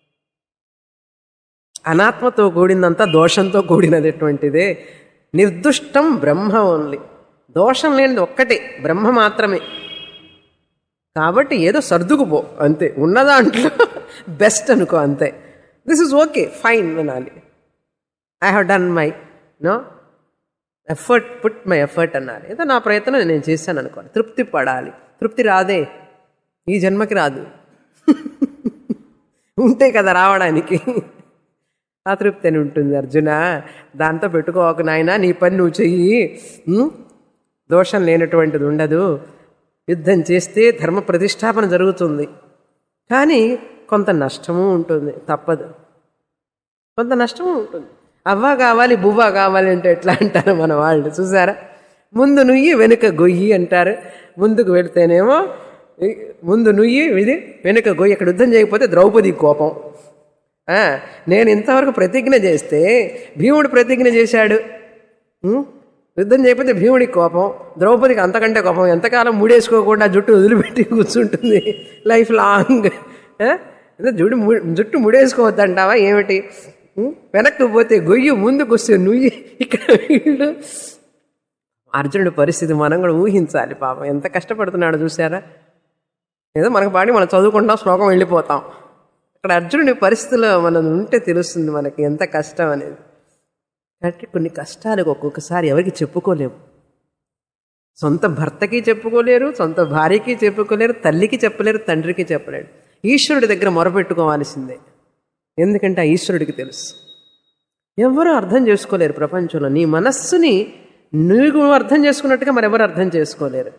అనాత్మతో కూడిందంతా దోషంతో కూడినటువంటిదే నిర్దుష్టం బ్రహ్మ ఓన్లీ దోషం లేనిది ఒక్కటే బ్రహ్మ మాత్రమే కాబట్టి ఏదో సర్దుకుపో అంతే ఉన్న దాంట్లో బెస్ట్ అనుకో అంతే దిస్ ఇస్ ఓకే ఫైన్ అనాలి I have done my no effort put my effort అన్నారు ఏదో నా ప్రయత్నం నేను చేశాను అనుకోవాలి తృప్తి పడాలి తృప్తి రాదే ఈ జన్మకి రాదు ఉంటే కదా రావడానికి ఆ తృప్తి అని ఉంటుంది అర్జున దాంతో పెట్టుకోక నాయన నీ పని నువ్వు చెయ్యి ఉమ్? దోషం లేనటువంటిది ఉండదు యుద్ధం చేస్తే ధర్మ ప్రతిష్టాపన జరుగుతుంది కానీ కొంత నష్టము ఉంటుంది తప్పదు కొంత నష్టము ఉంటుంది అవ్వ కావాలి బువ్వ కావాలి అంటే ఎట్లా అంటారు మన వాళ్ళు చూసారా ముందు నుయ్యి వెనుక గొయ్యి అంటారు ముందుకు వెళితేనేమో ఇ- ముందు నుయ్యి ఇది వెనుక గొయ్యి అక్కడ యుద్ధం చేయకపోతే ద్రౌపది కోపం ఆ, నేను ఇంతవరకు ప్రతిజ్ఞ చేస్తే భీముడు ప్రతిజ్ఞ చేశాడు ఉం? యుద్ధం చేయకపోతే భీముడికి కోపం ద్రౌపదికి అంతకంటే కోపం ఎంతకాలం ముడేసుకోకుండా జుట్టు వదిలిపెట్టి కూర్చుంటుంది లైఫ్ లాంగ్ ఆ? ఏదో జుట్టు ము- జుట్టు ముడేసుకోవద్దంటావా ఏమిటి ఉం? వెనక్కి పోతే గొయ్యి ముందుకు వస్తే నుయ్యి ఇక్కడ వీళ్ళు అర్జునుడి పరిస్థితి మనం కూడా ఊహించాలి పాపం ఎంత కష్టపడుతున్నాడో చూసారా ఏదో మనకు పాడి మనం చదువుకుంటాం శ్లోకం వెళ్ళిపోతాం అక్కడ అర్జునుడి పరిస్థితిలో మనం ఉంటే తెలుస్తుంది మనకి ఎంత కష్టం అనేది కాబట్టి కొన్ని కష్టాలకు ఒక్కొక్కసారి ఎవరికి చెప్పుకోలేము సొంత భర్తకి చెప్పుకోలేరు సొంత భార్యకి చెప్పుకోలేరు తల్లికి చెప్పలేరు తండ్రికి చెప్పలేరు ఈశ్వరుడి దగ్గర మొరపెట్టుకోవాల్సిందే ఎందుకంటే ఆ ఈశ్వరుడికి తెలుసు ఎవరు అర్థం చేసుకోలేరు ప్రపంచంలో నీ మనస్సుని నువ్వు అర్థం చేసుకున్నట్టుగా మరెవరు అర్థం చేసుకోలేరు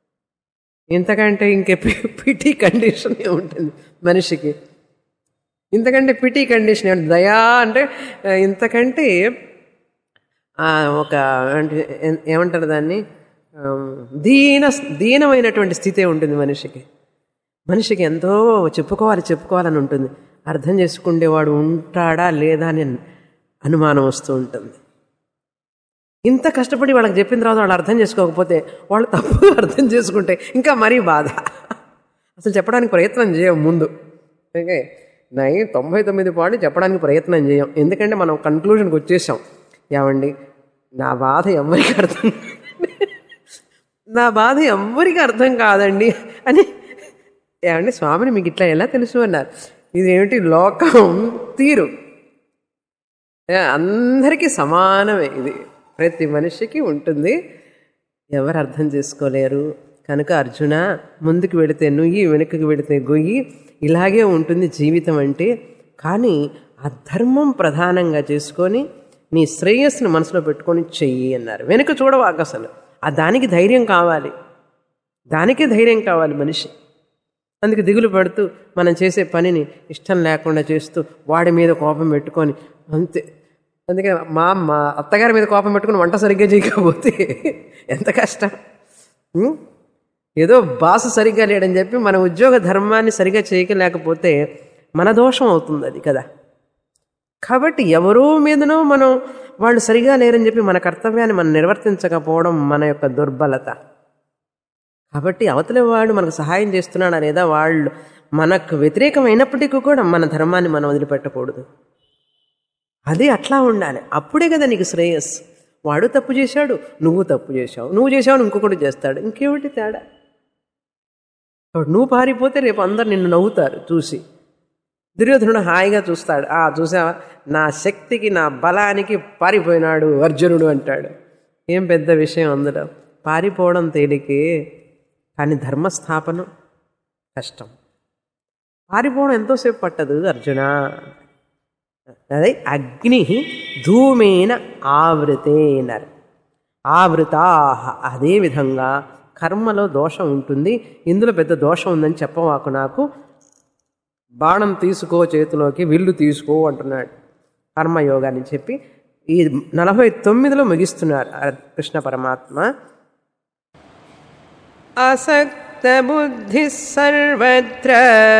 ఇంతకంటే ఇంకే పి- పిటి కండిషన్ ఉంటుంది మనిషికి ఇంతకంటే పిటి కండిషన్ ఏమిటి? దయా అంటే ఆ, ఇంతకంటే ఆ, ఒక అంటే ఏ- ఏమంటారు దాన్ని ఆ, దీన దీనమైనటువంటి స్థితే ఉంటుంది మనిషికి మనిషికి ఎంతో చెప్పుకోవాలి చెప్పుకోవాలని ఉంటుంది అర్థం చేసుకునేవాడు ఉంటాడా లేదా అని అనుమానం వస్తూ ఉంటుంది ఇంత కష్టపడి వాళ్ళకి చెప్పిన తర్వాత వాళ్ళు అర్థం చేసుకోకపోతే వాళ్ళు తప్పు అర్థం చేసుకుంటే ఇంకా మరీ బాధ అసలు చెప్పడానికి ప్రయత్నం చేయం ముందు ఓకే నై తొంభై తొమ్మిది పాయింట్ చెప్పడానికి ప్రయత్నం చేయం ఎందుకంటే మనం కన్క్లూషన్కి వచ్చేసాం ఏమండి నా బాధ ఎవరికి అర్థం నా బాధ ఎవ్వరికి అర్థం కాదండి అని ఏమండి స్వామిని మీకు ఇట్లా ఎలా తెలుసు అన్నారు ఇదేమిటి లోకం తీరు ఏ, అందరికీ సమానమే ఇది ప్రతి మనిషికి ఉంటుంది ఎవరు అర్థం చేసుకోలేరు కనుక అర్జున ముందుకు వెళితే నుయ్యి వెనుకకు వెళితే గొయ్యి ఇలాగే ఉంటుంది జీవితం అంటే కానీ ఆ ధర్మం ప్రధానంగా చేసుకొని నీ శ్రేయస్సును మనసులో పెట్టుకొని చెయ్యి అన్నారు వెనుక చూడవాక అసలు ఆ దానికి ధైర్యం కావాలి దానికే ధైర్యం కావాలి మనిషి అందుకు దిగులు పడుతూ మనం చేసే పనిని ఇష్టం లేకుండా చేస్తూ వాడి మీద కోపం పెట్టుకొని అంతే అందుకే మా మా అత్తగారి మీద కోపం పెట్టుకుని వంట సరిగ్గా చేయకపోతే ఎంత కష్టం ఉం? ఏదో బాసు సరిగ్గా లేడని చెప్పి మన ఉద్యోగ ధర్మాన్ని సరిగ్గా చేయలేకపోతే మన దోషం అవుతుంది అది కదా కాబట్టి ఎవరో మీదనో మనం వాళ్ళు సరిగా లేరని చెప్పి మన కర్తవ్యాన్ని మనం నిర్వర్తించకపోవడం మన యొక్క దుర్బలత కాబట్టి అవతల వాడు మనకు సహాయం చేస్తున్నాడా లేదా వాళ్ళు మనకు వ్యతిరేకమైనప్పటికీ కూడా మన ధర్మాన్ని మనం వదిలిపెట్టకూడదు అది అట్లా ఉండాలి అప్పుడే కదా నీకు శ్రేయస్ వాడు తప్పు చేశాడు నువ్వు తప్పు చేశావు నువ్వు చేసావు ఇంకొకటి చేస్తాడు ఇంకేమిటి తేడా కాబట్టి నువ్వు పారిపోతే రేపు అందరు నిన్ను నవ్వుతారు చూసి దుర్యోధనుడు హాయిగా చూస్తాడు ఆ చూసావా నా శక్తికి నా బలానికి పారిపోయినాడు అర్జునుడు అంటాడు ఏం పెద్ద విషయం అందులో పారిపోవడం తేలికే కానీ ధర్మస్థాపనం కష్టం పారిపోవడం ఎంతోసేపు పట్టదు అర్జున అదే అగ్ని ధూమేన ఆవృతే అన్నారు ఆవృతా అదేవిధంగా కర్మలో దోషం ఉంటుంది ఇందులో పెద్ద దోషం ఉందని చెప్పవాకు నాకు బాణం తీసుకో చేతిలోకి విల్లు తీసుకో అంటున్నాడు కర్మయోగాన్ని చెప్పి ఈ నలభై తొమ్మిదిలో ముగిస్తున్నారు ఆ కృష్ణ పరమాత్మ అసక్త బుద్ధి సర్వత్ర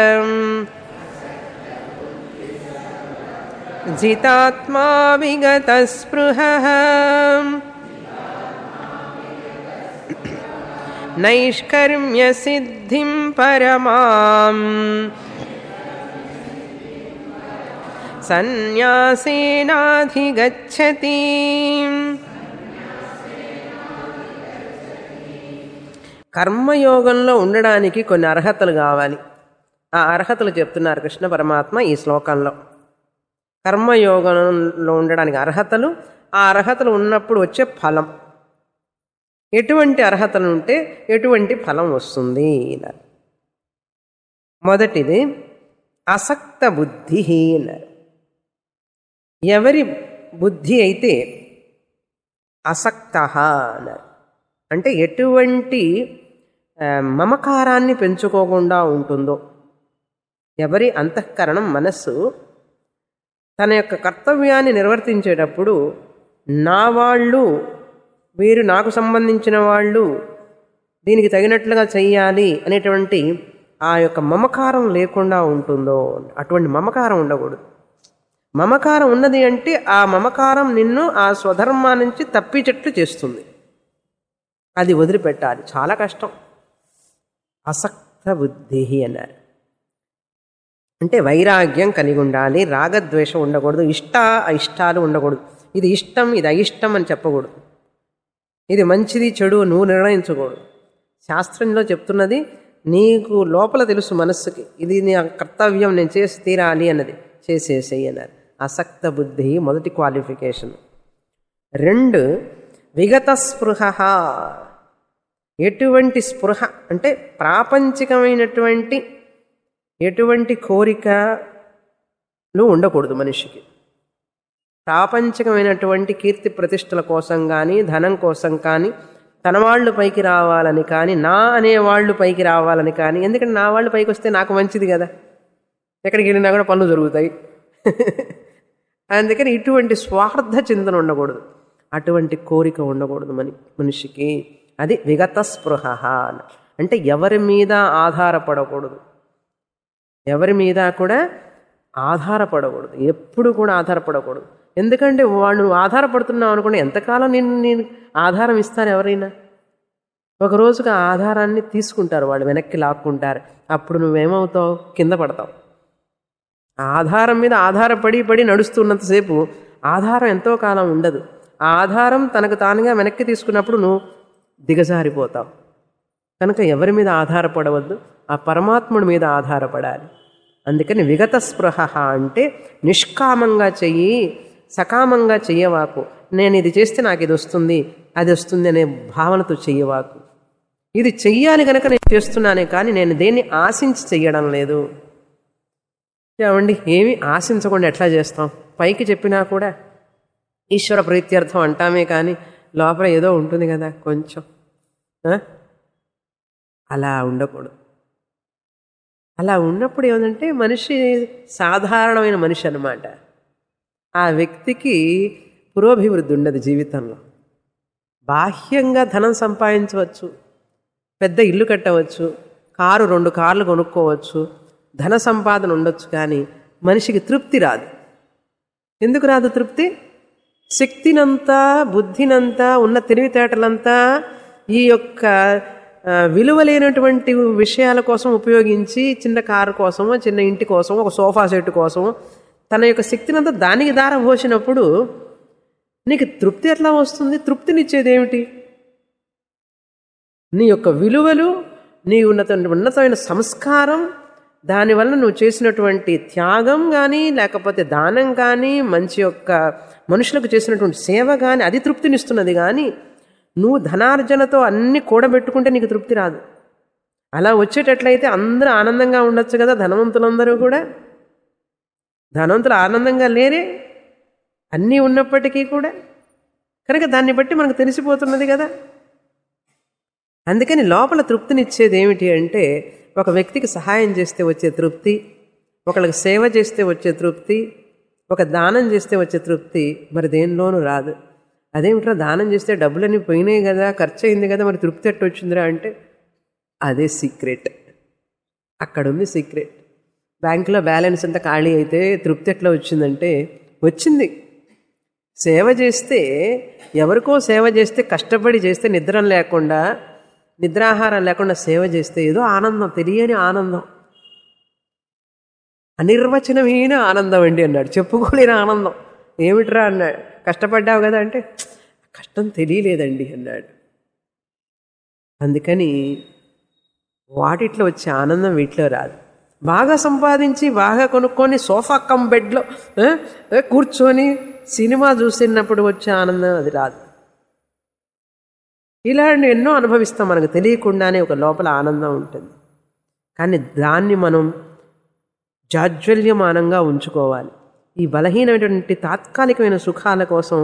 జితాత్మా విగత స్పృహ నైష్కర్మ్య సిద్ధిం పరమాం సన్యాసేనాధిగచ్చతి కర్మయోగంలో ఉండడానికి కొన్ని అర్హతలు కావాలి ఆ అర్హతలు చెప్తున్నారు కృష్ణ పరమాత్మ ఈ శ్లోకంలో కర్మయోగంలో ఉండడానికి అర్హతలు ఆ అర్హతలు ఉన్నప్పుడు వచ్చే ఫలం ఎటువంటి అర్హతలు ఉంటే ఎటువంటి ఫలం వస్తుంది అన్నారు మొదటిది అసక్త బుద్ధి అన్నారు ఎవరి బుద్ధి అయితే అసక్త అన్నారు అంటే ఎటువంటి ఆ, మమకారాన్ని పెంచుకోకుండా ఉంటుందో ఎవరి అంతఃకరణం మనస్సు తన యొక్క కర్తవ్యాన్ని నిర్వర్తించేటప్పుడు నా వాళ్ళు వీరు నాకు సంబంధించిన వాళ్ళు దీనికి తగినట్లుగా చెయ్యాలి అనేటువంటి ఆ యొక్క మమకారం లేకుండా ఉంటుందో అటువంటి మమకారం ఉండకూడదు మమకారం ఉన్నది అంటే ఆ మమకారం నిన్ను ఆ స్వధర్మా నుంచి తప్పించట్లు చేస్తుంది అది వదిలిపెట్టాలి చాలా కష్టం అసక్త బుద్ధి అన్నారు అంటే వైరాగ్యం కలిగి ఉండాలి రాగద్వేషం ఉండకూడదు ఇష్ట అయిష్టాలు ఉండకూడదు ఇది ఇష్టం ఇది అయిష్టం అని చెప్పకూడదు ఇది మంచిది చెడు నువ్వు నిర్ణయించకూడదు శాస్త్రంలో చెప్తున్నది నీకు లోపల తెలుసు మనస్సుకి ఇది నీ కర్తవ్యం నేను చేసి తీరాలి అన్నది చేసేసేయి అన్నారు అసక్త బుద్ధి మొదటి క్వాలిఫికేషన్ రెండు విగత స్పృహ ఎటువంటి స్పృహ అంటే ప్రాపంచికమైనటువంటి ఎటువంటి కోరికలు ఉండకూడదు మనిషికి ప్రాపంచికమైనటువంటి కీర్తి ప్రతిష్టల కోసం కానీ ధనం కోసం కానీ తన వాళ్ళు పైకి రావాలని కానీ నా అనే వాళ్ళు పైకి రావాలని కానీ ఎందుకంటే నా వాళ్ళు పైకి వస్తే నాకు మంచిది కదా ఎక్కడికి వెళ్ళినా కూడా పనులు జరుగుతాయి అందుకని ఇటువంటి స్వార్థ చింతన ఉండకూడదు అటువంటి కోరిక ఉండకూడదు మని మనిషికి అది విగత స్పృహ అని. అంటే ఎవరి మీద ఆధారపడకూడదు ఎవరి మీద కూడా ఆధారపడకూడదు ఎప్పుడు కూడా ఆధారపడకూడదు ఎందుకంటే వాడు నువ్వు ఆధారపడుతున్నావు అనుకోండి ఎంతకాలం నేను నేను ఆధారం ఇస్తాను ఎవరైనా ఒక రోజుకి ఆ ఆధారాన్ని తీసుకుంటారు వాళ్ళు వెనక్కి లాక్కుంటారు అప్పుడు నువ్వేమవుతావు కింద పడతావు ఆ ఆధారం మీద ఆధారపడి పడి నడుస్తున్నంతసేపు ఆధారం ఎంతో కాలం ఉండదు ఆ ఆధారం తనకు తానుగా వెనక్కి తీసుకున్నప్పుడు నువ్వు దిగజారిపోతావు కనుక ఎవరి మీద ఆధారపడవద్దు ఆ పరమాత్ముడి మీద ఆధారపడాలి అందుకని విగత స్పృహ అంటే నిష్కామంగా చెయ్యి సకామంగా చెయ్యవాకు నేను ఇది చేస్తే నాకు ఇది వస్తుంది అది వస్తుంది అనే భావనతో చెయ్యవాకు ఇది చెయ్యాలి కనుక నేను చేస్తున్నానే కానీ నేను దేన్ని ఆశించి చెయ్యడం లేదు ఏమండి ఏమి ఆశించకుండా ఎట్లా చేస్తాం పైకి చెప్పినా కూడా ఈశ్వర ప్రీత్యర్థం అంటామే కానీ లోపల ఏదో ఉంటుంది కదా కొంచెం ఆ? అలా ఉండకూడదు అలా ఉన్నప్పుడు ఏమంటే మనిషి సాధారణమైన మనిషి అన్నమాట ఆ వ్యక్తికి పురోభివృద్ధి ఉండదు జీవితంలో బాహ్యంగా ధనం సంపాదించవచ్చు పెద్ద ఇల్లు కట్టవచ్చు కారు రెండు కార్లు కొనుక్కోవచ్చు ధన సంపాదన ఉండొచ్చు కానీ మనిషికి తృప్తి రాదు ఎందుకు రాదు తృప్తి శక్తినంతా బుద్ధినంతా ఉన్న తెలివితేటలంతా ఈ యొక్క ఆ, విలువలేనటువంటి విషయాల కోసం ఉపయోగించి చిన్న కారు కోసమో చిన్న ఇంటి కోసమో ఒక సోఫా సెట్ కోసమో తన యొక్క శక్తినంతా దానికి దారపోసినప్పుడు నీకు తృప్తి ఎట్లా వస్తుంది తృప్తినిచ్చేది ఏమిటి నీ యొక్క విలువలు నీ ఉన్నత ఉన్నతమైన సంస్కారం దానివల్ల నువ్వు చేసినటువంటి త్యాగం కానీ లేకపోతే దానం కానీ మంచి యొక్క మనుషులకు చేసినటువంటి సేవ కానీ అది తృప్తినిస్తున్నది కానీ నువ్వు ధనార్జనతో అన్ని కూడబెట్టుకుంటే నీకు తృప్తి రాదు అలా వచ్చేటట్లయితే అందరూ ఆనందంగా ఉండొచ్చు కదా ధనవంతులందరూ కూడా ధనవంతులు ఆనందంగా లేరే అన్నీ ఉన్నప్పటికీ కూడా కనుక దాన్ని బట్టి మనకు తెలిసిపోతున్నది కదా అందుకని లోపల తృప్తినిచ్చేది ఏమిటి అంటే ఒక వ్యక్తికి సహాయం చేస్తే వచ్చే తృప్తి ఒకళ్ళకి సేవ చేస్తే వచ్చే తృప్తి ఒక దానం చేస్తే వచ్చే తృప్తి మరి దేనిలోనూ రాదు అదేమిట్రా దానం చేస్తే డబ్బులన్నీ పోయినాయి కదా ఖర్చు అయింది కదా మరి తృప్తి ఎట్టు వచ్చిందిరా అంటే అదే సీక్రెట్ అక్కడ ఉంది సీక్రెట్ బ్యాంకులో బ్యాలెన్స్ అంతా ఖాళీ అయితే తృప్తి ఎట్లా వచ్చిందంటే వచ్చింది సేవ చేస్తే ఎవరికో సేవ చేస్తే కష్టపడి చేస్తే నిద్ర లేకుండా నిద్రాహారం లేకుండా సేవ చేస్తే ఏదో ఆనందం తెలియని ఆనందం అనిర్వచనమైన ఆనందం అండి అన్నాడు చెప్పుకోలేని ఆనందం ఏమిట్రా అన్నాడు కష్టపడ్డావు కదా అంటే కష్టం తెలియలేదండి అన్నాడు అందుకని వాటిట్లో వచ్చే ఆనందం వీటిలో రాదు బాగా సంపాదించి బాగా కొనుక్కొని సోఫా కమ్ బెడ్లో ఆ, ఆ, కూర్చొని సినిమా చూసినప్పుడు వచ్చే ఆనందం అది రాదు ఇలాంటి ఎన్నో అనుభవిస్తాం మనకు తెలియకుండానే ఒక లోపల ఆనందం ఉంటుంది కానీ దాన్ని మనం జాజ్వల్యమానంగా ఉంచుకోవాలి ఈ బలహీనమైనటువంటి తాత్కాలికమైన సుఖాల కోసం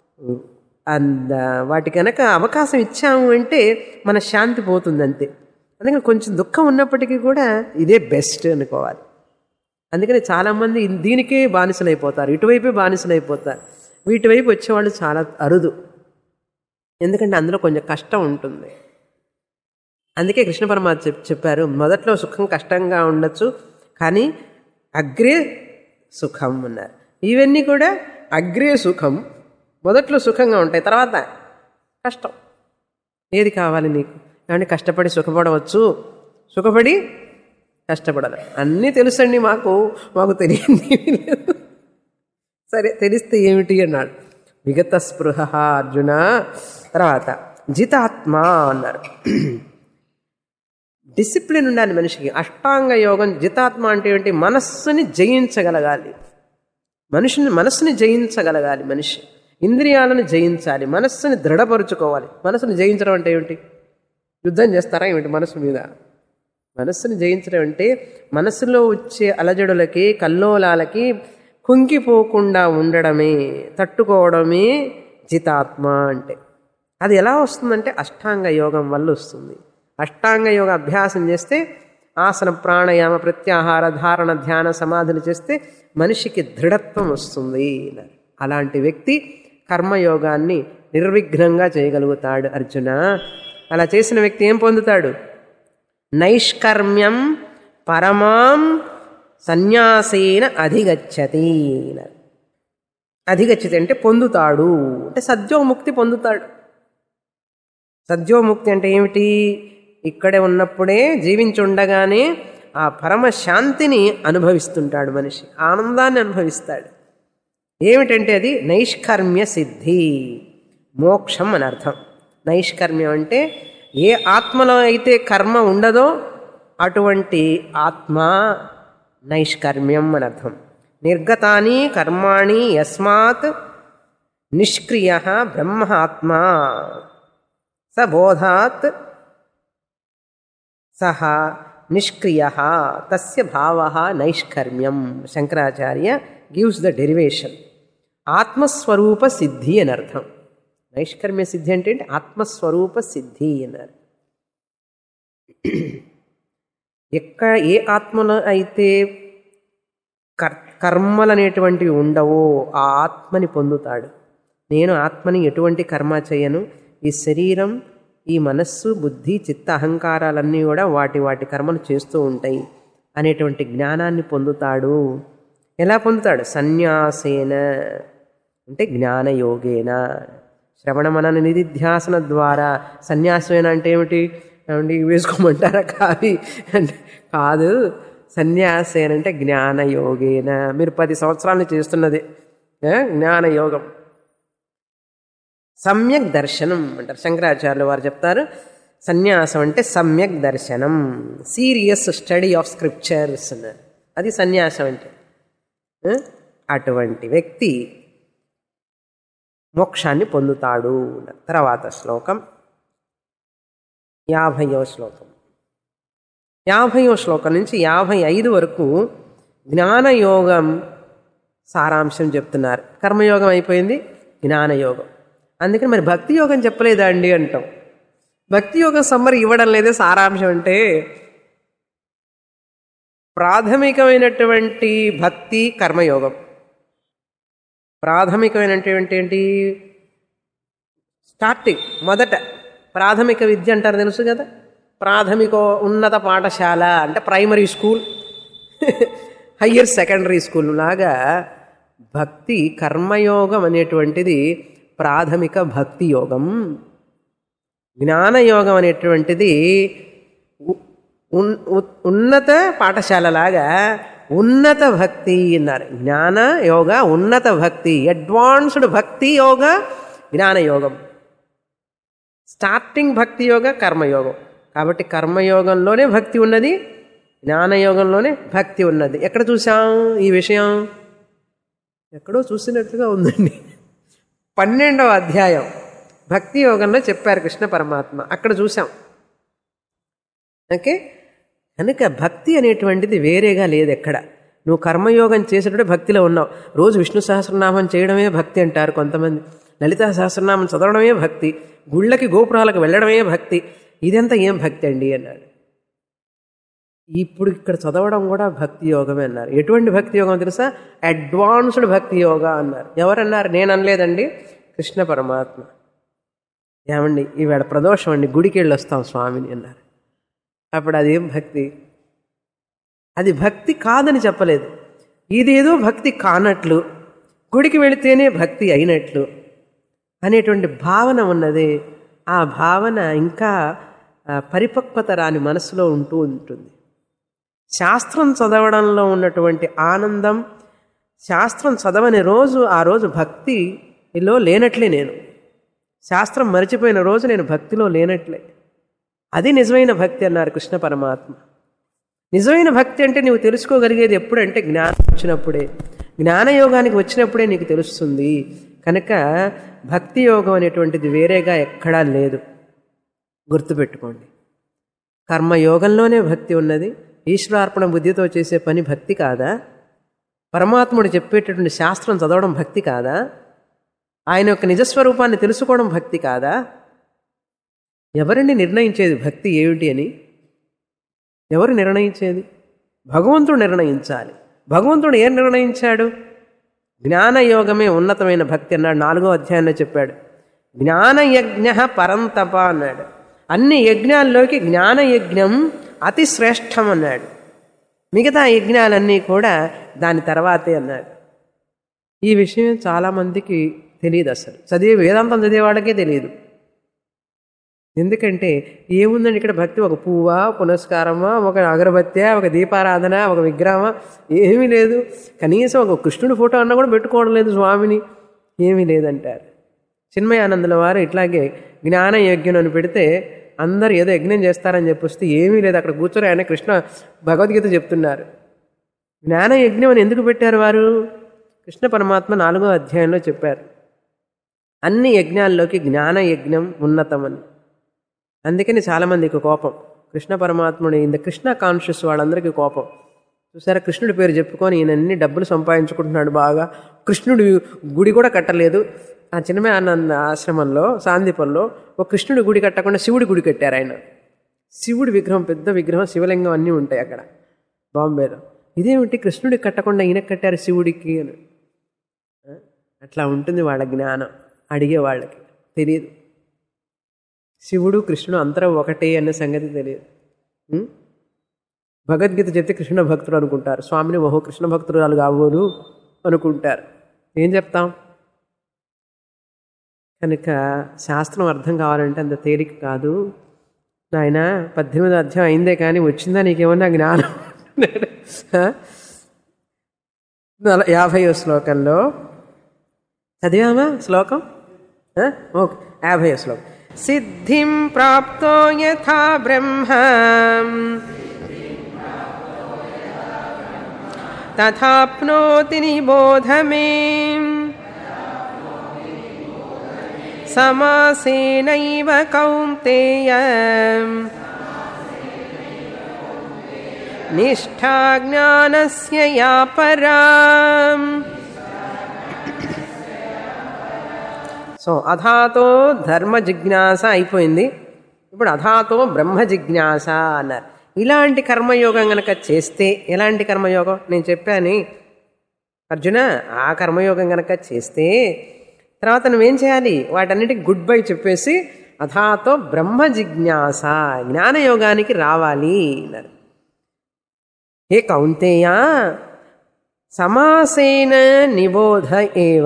అంద వాటి కనుక అవకాశం ఇచ్చాము అంటే మన శాంతి పోతుంది అంతే అందుకని కొంచెం దుఃఖం ఉన్నప్పటికీ కూడా ఇదే బెస్ట్ అనుకోవాలి అందుకని చాలామంది దీనికే బానిసలైపోతారు ఇటువైపే బానిసలైపోతారు వీటి వైపు వచ్చేవాళ్ళు చాలా అరుదు ఎందుకంటే అందులో కొంచెం కష్టం ఉంటుంది అందుకే కృష్ణ పరమాత్మ చెప్ చెప్పారు మొదట్లో సుఖం కష్టంగా ఉండొచ్చు కానీ అగ్రే సుఖం అన్నారు ఇవన్నీ కూడా అగ్రే సుఖం మొదట్లో సుఖంగా ఉంటాయి తర్వాత కష్టం ఏది కావాలి నీకు కానీ కష్టపడి సుఖపడవచ్చు సుఖపడి కష్టపడాలి అన్నీ తెలుసండి మాకు మాకు తెలియంది ఏమీ లేదు సరే తెలిస్తే ఏమిటి అన్నాడు విగత స్పృహ అర్జున తర్వాత జితాత్మ అన్నారు డిసిప్లిన్ ఉండాలి మనిషికి అష్టాంగ యోగం జితాత్మ అంటే ఏంటి మనస్సుని జయించగలగాలి మనిషిని మనస్సుని జయించగలగాలి మనిషి ఇంద్రియాలను జయించాలి మనస్సుని దృఢపరుచుకోవాలి మనస్సుని జయించడం అంటే ఏమిటి యుద్ధం చేస్తారా ఏమిటి మనస్సు మీద మనస్సుని జయించడం అంటే మనస్సులో వచ్చే అలజడులకి కల్లోలాలకి కుంగిపోకుండా ఉండడమే తట్టుకోవడమే జితాత్మ అంటే అది ఎలా వస్తుందంటే అష్టాంగ యోగం వల్ల వస్తుంది అష్టాంగ యోగ అభ్యాసం చేస్తే ఆసన ప్రాణాయామ ప్రత్యాహార ధారణ ధ్యాన సమాధులు చేస్తే మనిషికి దృఢత్వం వస్తుంది అలాంటి వ్యక్తి కర్మయోగాన్ని నిర్విఘ్నంగా చేయగలుగుతాడు అర్జున అలా చేసిన వ్యక్తి ఏం పొందుతాడు నైష్కర్మ్యం పరమాం సన్యాసేన అధిగచ్చతి అధిగచ్చతి అంటే పొందుతాడు అంటే సద్యోముక్తి పొందుతాడు సద్యోముక్తి అంటే ఏమిటి ఇక్కడే ఉన్నప్పుడే జీవించుండగానే ఆ పరమ శాంతిని అనుభవిస్తుంటాడు మనిషి ఆనందాన్ని అనుభవిస్తాడు ఏమిటంటే అది నైష్కర్మ్య సిద్ధి మోక్షం అని అర్థం నైష్కర్మ్యం అంటే ఏ ఆత్మలో అయితే కర్మ ఉండదో అటువంటి ఆత్మ నైష్కర్మ్యం అని అర్థం నిర్గతాని కర్మాణి యస్మాత్ నిష్క్రియ బ్రహ్మ ఆత్మ సబోధాత్ సహ నిష్క్రియ తస్య భావ నైష్కర్మ్యం శంకరాచార్య గివ్స్ ద డెరివేషన్ ఆత్మస్వరూప సిద్ధి అని అర్థం నైష్కర్మ్య సిద్ధి అంటే ఏంటి? ఆత్మస్వరూప సిద్ధి అన్నారు ఎక్కడ ఏ ఆత్మలో అయితే కర్ కర్మలు అనేటువంటివి ఉండవో ఆ ఆత్మని పొందుతాడు నేను ఆత్మని ఎటువంటి కర్మ చేయను ఈ శరీరం ఈ మనస్సు బుద్ధి చిత్త అహంకారాలన్నీ కూడా వాటి వాటి కర్మలు చేస్తూ ఉంటాయి అనేటువంటి జ్ఞానాన్ని పొందుతాడు ఎలా పొందుతాడు సన్యాసేన అంటే జ్ఞానయోగేన శ్రవణ మనన నిధిధ్యాసన ద్వారా సన్యాసమేన అంటే ఏమిటి ఏమండి ఇవి వేసుకోమంటారా కాదు అంటే కాదు సన్యాసేన అంటే జ్ఞానయోగేన మీరు పది సంవత్సరాలు చేస్తున్నది ఏ? జ్ఞానయోగం సమ్యక్ దర్శనం అంటారు శంకరాచార్యులు వారు చెప్తారు సన్యాసం అంటే సమ్యక్ దర్శనం సీరియస్ స్టడీ ఆఫ్ స్క్రిప్చర్స్ అన్నారు అది సన్యాసం అంటే ఆ? అటువంటి వ్యక్తి మోక్షాన్ని పొందుతాడు అన్నారు. తర్వాత శ్లోకం యాభైవ శ్లోకం యాభైవ శ్లోకం నుంచి యాభై ఐదు వరకు జ్ఞానయోగం సారాంశం చెప్తున్నారు కర్మయోగం అయిపోయింది జ్ఞానయోగం అందుకని మరి భక్తి యోగం చెప్పలేదా అండి అంటాం భక్తి యోగం సమ్మరి ఇవ్వడం లేదే సారాంశం అంటే ప్రాథమికమైనటువంటి భక్తి కర్మయోగం ప్రాథమికమైనటువంటి ఏంటి స్టార్టింగ్ మొదట ప్రాథమిక విద్య అంటారు తెలుసు కదా ప్రాథమిక ఉన్నత పాఠశాల అంటే primary school higher secondary school లాగా భక్తి కర్మయోగం అనేటువంటిది ప్రాథమిక భక్తి యోగం జ్ఞానయోగం అనేటువంటిది ఉ- ఉన్- ఉ- ఉన్నత పాఠశాలలాగా ఉన్నత భక్తి అన్నారు జ్ఞాన యోగ ఉన్నత భక్తి అడ్వాన్స్డ్ భక్తి యోగ జ్ఞానయోగం స్టార్టింగ్ భక్తి యోగ కర్మయోగం కాబట్టి కర్మయోగంలోనే భక్తి ఉన్నది జ్ఞానయోగంలోనే భక్తి ఉన్నది ఎక్కడ చూసాం ఈ విషయం ఎక్కడో చూసినట్లుగా ఉందండి పన్నెండవ అధ్యాయం భక్తి యోగంలో చెప్పారు కృష్ణ పరమాత్మ అక్కడ చూసాం ఓకే కనుక భక్తి అనేటువంటిది వేరేగా లేదు ఎక్కడ నువ్వు కర్మయోగం చేసేటప్పుడు భక్తిలో ఉన్నావు రోజు విష్ణు సహస్రనామం చేయడమే భక్తి అంటారు కొంతమంది లలితా సహస్రనామం చదవడమే భక్తి గుళ్ళకి గోపురాలకు వెళ్ళడమే భక్తి ఇదంతా ఏం భక్తి అండి అన్నాడు ఇప్పుడు ఇక్కడ చదవడం కూడా భక్తి యోగమే అన్నారు ఎటువంటి భక్తి యోగం తెలుసా అడ్వాన్స్డ్ భక్తి యోగా అన్నారు ఎవరన్నారు నేను అనలేదండి కృష్ణ పరమాత్మ ఏమండి ఈవేళ ప్రదోషం అండి గుడికి వెళ్ళి వస్తాం స్వామిని అన్నారు అప్పుడు అదేం భక్తి అది భక్తి కాదని చెప్పలేదు ఇదేదో భక్తి కానట్లు గుడికి వెళితేనే భక్తి అయినట్లు అనేటువంటి భావన ఉన్నది ఆ భావన ఇంకా ఆ, పరిపక్వత రాని మనసులో ఉంటూ ఉంటుంది శాస్త్రం చదవడంలో ఉన్నటువంటి ఆనందం శాస్త్రం చదవని రోజు ఆ రోజు భక్తిలో లేనట్లే నేను శాస్త్రం మరిచిపోయిన రోజు నేను భక్తిలో లేనట్లే అది నిజమైన భక్తి అన్నారు కృష్ణ పరమాత్మ నిజమైన భక్తి అంటే నువ్వు తెలుసుకోగలిగేది ఎప్పుడంటే జ్ఞానం వచ్చినప్పుడే జ్ఞానయోగానికి వచ్చినప్పుడే నీకు తెలుస్తుంది కనుక భక్తి యోగం అనేటువంటిది వేరేగా ఎక్కడా లేదు గుర్తుపెట్టుకోండి కర్మయోగంలోనే భక్తి ఉన్నది ఈశ్వరార్పణ బుద్ధితో చేసే పని భక్తి కాదా పరమాత్ముడు చెప్పేటటువంటి శాస్త్రం చదవడం భక్తి కాదా ఆయన యొక్క నిజస్వరూపాన్ని తెలుసుకోవడం భక్తి కాదా ఎవరిని నిర్ణయించేది భక్తి ఏమిటి అని ఎవరు నిర్ణయించేది భగవంతుడు నిర్ణయించాలి భగవంతుడు ఏం నిర్ణయించాడు జ్ఞానయోగమే ఉన్నతమైన భక్తి అన్నాడు నాలుగో అధ్యాయంలో చెప్పాడు జ్ఞానయజ్ఞ పరంతప అన్నాడు అన్ని యజ్ఞాల్లోకి జ్ఞానయజ్ఞం అతి శ్రేష్టం అన్నాడు మిగతా యజ్ఞాలన్నీ కూడా దాని తర్వాతే అన్నాడు ఈ విషయం చాలామందికి తెలియదు అసలు చదివే వేదాంతం చదివేవాళ్ళకే తెలియదు ఎందుకంటే ఏముందండి ఇక్కడ భక్తి ఒక పువ్వా పునస్కారమా ఒక అగరబత్తి ఒక దీపారాధన ఒక విగ్రహమా ఏమీ లేదు కనీసం ఒక కృష్ణుడి ఫోటో అన్నా కూడా పెట్టుకోవడం లేదు స్వామిని ఏమీ లేదంటారు చిన్మయానందుల వారు ఇట్లాగే జ్ఞాన యజ్ఞం అని పెడితే అందరు ఏదో యజ్ఞం చేస్తారని చెప్పొస్తే ఏమీ లేదు అక్కడ కూర్చొని ఆయన కృష్ణ భగవద్గీత చెప్తున్నారు జ్ఞాన యజ్ఞం అని ఎందుకు పెట్టారు వారు కృష్ణ పరమాత్మ నాలుగో అధ్యాయంలో చెప్పారు అన్ని యజ్ఞాల్లోకి జ్ఞాన యజ్ఞం ఉన్నతమని అందుకని చాలామందికి కోపం కృష్ణ పరమాత్ముడు ఇంత కృష్ణ కాన్షియస్ వాళ్ళందరికీ కోపం చూసారా కృష్ణుడి పేరు చెప్పుకొని ఈయన అన్ని డబ్బులు సంపాదించుకుంటున్నాడు బాగా కృష్ణుడి గుడి కూడా కట్టలేదు ఆ చిన్నమే ఆనంద ఆశ్రమంలో సాందీపంలో ఒక కృష్ణుడి గుడి కట్టకుండా శివుడి గుడి కట్టారు ఆయన శివుడి విగ్రహం పెద్ద విగ్రహం శివలింగం అన్నీ ఉంటాయి అక్కడ బాంబేలో ఇదేమిటి కృష్ణుడికి కట్టకుండా ఈయన కట్టారు శివుడికి అని ఆ? అట్లా ఉంటుంది వాళ్ళ జ్ఞానం అడిగే వాళ్ళకి తెలియదు శివుడు కృష్ణుడు అందరూ ఒకటే అన్న సంగతి తెలియదు ఉం? భగవద్గీత చెప్తే కృష్ణ భక్తుడు అనుకుంటారు స్వామిని ఓహో కృష్ణ భక్తురాలు కాబోలు అనుకుంటారు ఏం చెప్తాం కనుక శాస్త్రం అర్థం కావాలంటే అంత తేలిక కాదు నాయన పద్దెనిమిది అధ్యాయం అయిందే కానీ వచ్చిందా నీకేమన్నా జ్ఞానం హ? నల యాభైవ శ్లోకంలో చదివామా శ్లోకం హ? ఓకే యాభైవ శ్లోకం సిద్ధిం ప్రాప్తో యథా బ్రహ్మ తథాప్నోతి నిబోధ మే సమాసేనైవ కౌంతేయ నిష్ఠా జ్ఞానస్య యా పరా సో అథాతో ధర్మ జిజ్ఞాస అయిపోయింది ఇప్పుడు అథాతో బ్రహ్మ జిజ్ఞాస అన్నారు ఇలాంటి కర్మయోగం గనక చేస్తే ఎలాంటి కర్మయోగం నేను చెప్పాను అర్జున ఆ కర్మయోగం గనక చేస్తే తర్వాత నువ్వేం చేయాలి వాటన్నిటికి గుడ్ బై చెప్పేసి అథాతో బ్రహ్మ జిజ్ఞాస జ్ఞానయోగానికి రావాలి అన్నారు ఏ కౌంతేయ సమాసేన నిబోధ ఏవ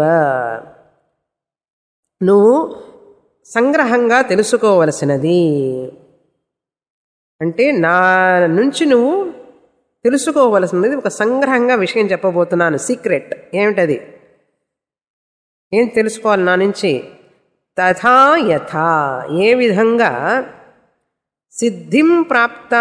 నువ్వు సంగ్రహంగా తెలుసుకోవలసినది అంటే నా నుంచి నువ్వు తెలుసుకోవలసినది ఒక సంగ్రహంగా విషయం చెప్పబోతున్నాను సీక్రెట్ ఏమిటది ఏం తెలుసుకోవాలి నా నుంచి తథా యథా ఏ విధంగా సిద్ధిం ప్రాప్త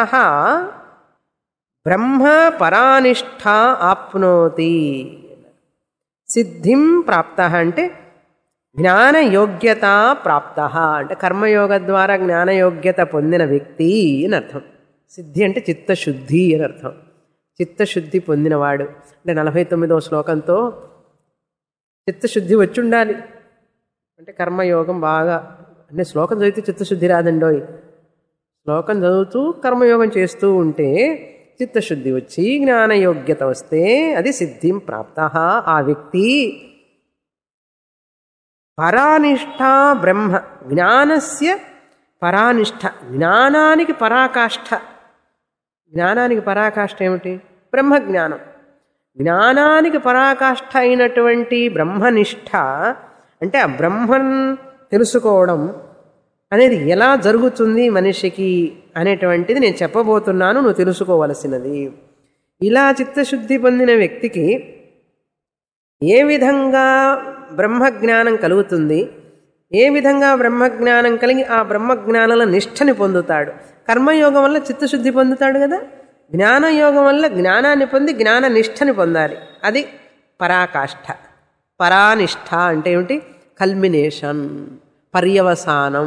బ్రహ్మ పరానిష్ట ఆప్నోతి సిద్ధిం ప్రాప్త అంటే జ్ఞానయోగ్యత ప్రాప్త అంటే కర్మయోగ ద్వారా జ్ఞానయోగ్యత పొందిన వ్యక్తి అని అర్థం సిద్ధి అంటే చిత్తశుద్ధి అని అర్థం చిత్తశుద్ధి పొందినవాడు అంటే నలభై తొమ్మిదవ శ్లోకంతో చిత్తశుద్ధి వచ్చి ఉండాలి అంటే కర్మయోగం బాగా అంటే శ్లోకం చదివితే చిత్తశుద్ధి రాదండోయ్ శ్లోకం చదువుతూ కర్మయోగం చేస్తూ ఉంటే చిత్తశుద్ధి వచ్చి జ్ఞానయోగ్యత వస్తే అది సిద్ధిం ప్రాప్త ఆ వ్యక్తి పరానిష్ట బ్రహ్మ జ్ఞానస్య పరానిష్ట జ్ఞానానికి పరాకాష్ఠ జ్ఞానానికి పరాకాష్ఠ ఏమిటి బ్రహ్మజ్ఞానం జ్ఞానానికి పరాకాష్ఠ అయినటువంటి బ్రహ్మనిష్ట అంటే ఆ బ్రహ్మన్ తెలుసుకోవడం అనేది ఎలా జరుగుతుంది మనిషికి అనేటువంటిది నేను చెప్పబోతున్నాను నువ్వు తెలుసుకోవలసినది ఇలా చిత్తశుద్ధి పొందిన వ్యక్తికి ఏ విధంగా బ్రహ్మజ్ఞానం కలుగుతుంది ఏ విధంగా బ్రహ్మజ్ఞానం కలిగి ఆ బ్రహ్మజ్ఞానంలో నిష్ఠని పొందుతాడు కర్మయోగం వల్ల చిత్తశుద్ధి పొందుతాడు కదా జ్ఞానయోగం వల్ల జ్ఞానాన్ని పొంది జ్ఞాన నిష్ఠని పొందాలి అది పరాకాష్ఠ పరానిష్ఠ అంటే ఏమిటి కల్మినేషన్ పర్యవసానం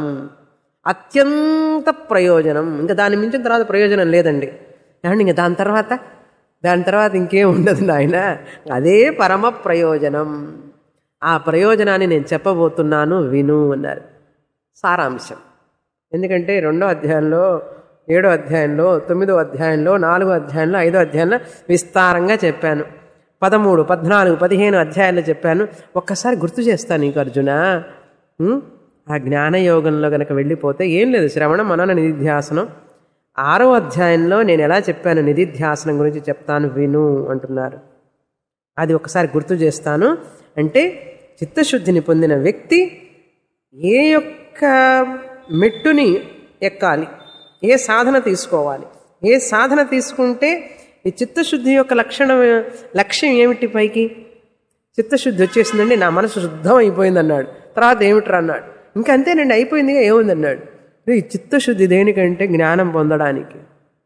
అత్యంత ప్రయోజనం ఇంకా దాని మించిన తర్వాత ప్రయోజనం లేదండి ఏమండి ఇంకా దాని తర్వాత దాని తర్వాత ఇంకేం ఉండదు నాయన అదే పరమ ప్రయోజనం ఆ ప్రయోజనాన్ని నేను చెప్పబోతున్నాను విను అన్నారు సారాంశం ఎందుకంటే రెండో అధ్యాయంలో ఏడో అధ్యాయంలో తొమ్మిదో అధ్యాయంలో నాలుగో అధ్యాయంలో ఐదో అధ్యాయంలో విస్తారంగా చెప్పాను పదమూడు పద్నాలుగు పదిహేను అధ్యాయాలు చెప్పాను ఒక్కసారి గుర్తు చేస్తాను నీకు అర్జున ఉం? ఆ జ్ఞానయోగంలో గనక వెళ్ళిపోతే ఏం లేదు శ్రవణం మనన నిధిధ్యాసనం ఆరో అధ్యాయంలో నేను ఎలా చెప్పాను నిధిధ్యాసనం గురించి చెప్తాను విను అంటున్నారు అది ఒకసారి గుర్తు చేస్తాను అంటే చిత్తశుద్ధిని పొందిన వ్యక్తి ఏ యొక్క మెట్టుని ఎక్కాలి ఏ సాధన తీసుకోవాలి ఏ సాధన తీసుకుంటే ఈ చిత్తశుద్ధి యొక్క లక్షణం లక్ష్యం ఏమిటి పైకి చిత్తశుద్ధి వచ్చేసిందండి నా మనసు శుద్ధం అయిపోయింది అన్నాడు తర్వాత ఏమిట్రా అన్నాడు ఇంకా అంతేనండి అయిపోయిందిగా ఏముంది అన్నాడు ఈ చిత్తశుద్ధి దేనికంటే జ్ఞానం పొందడానికి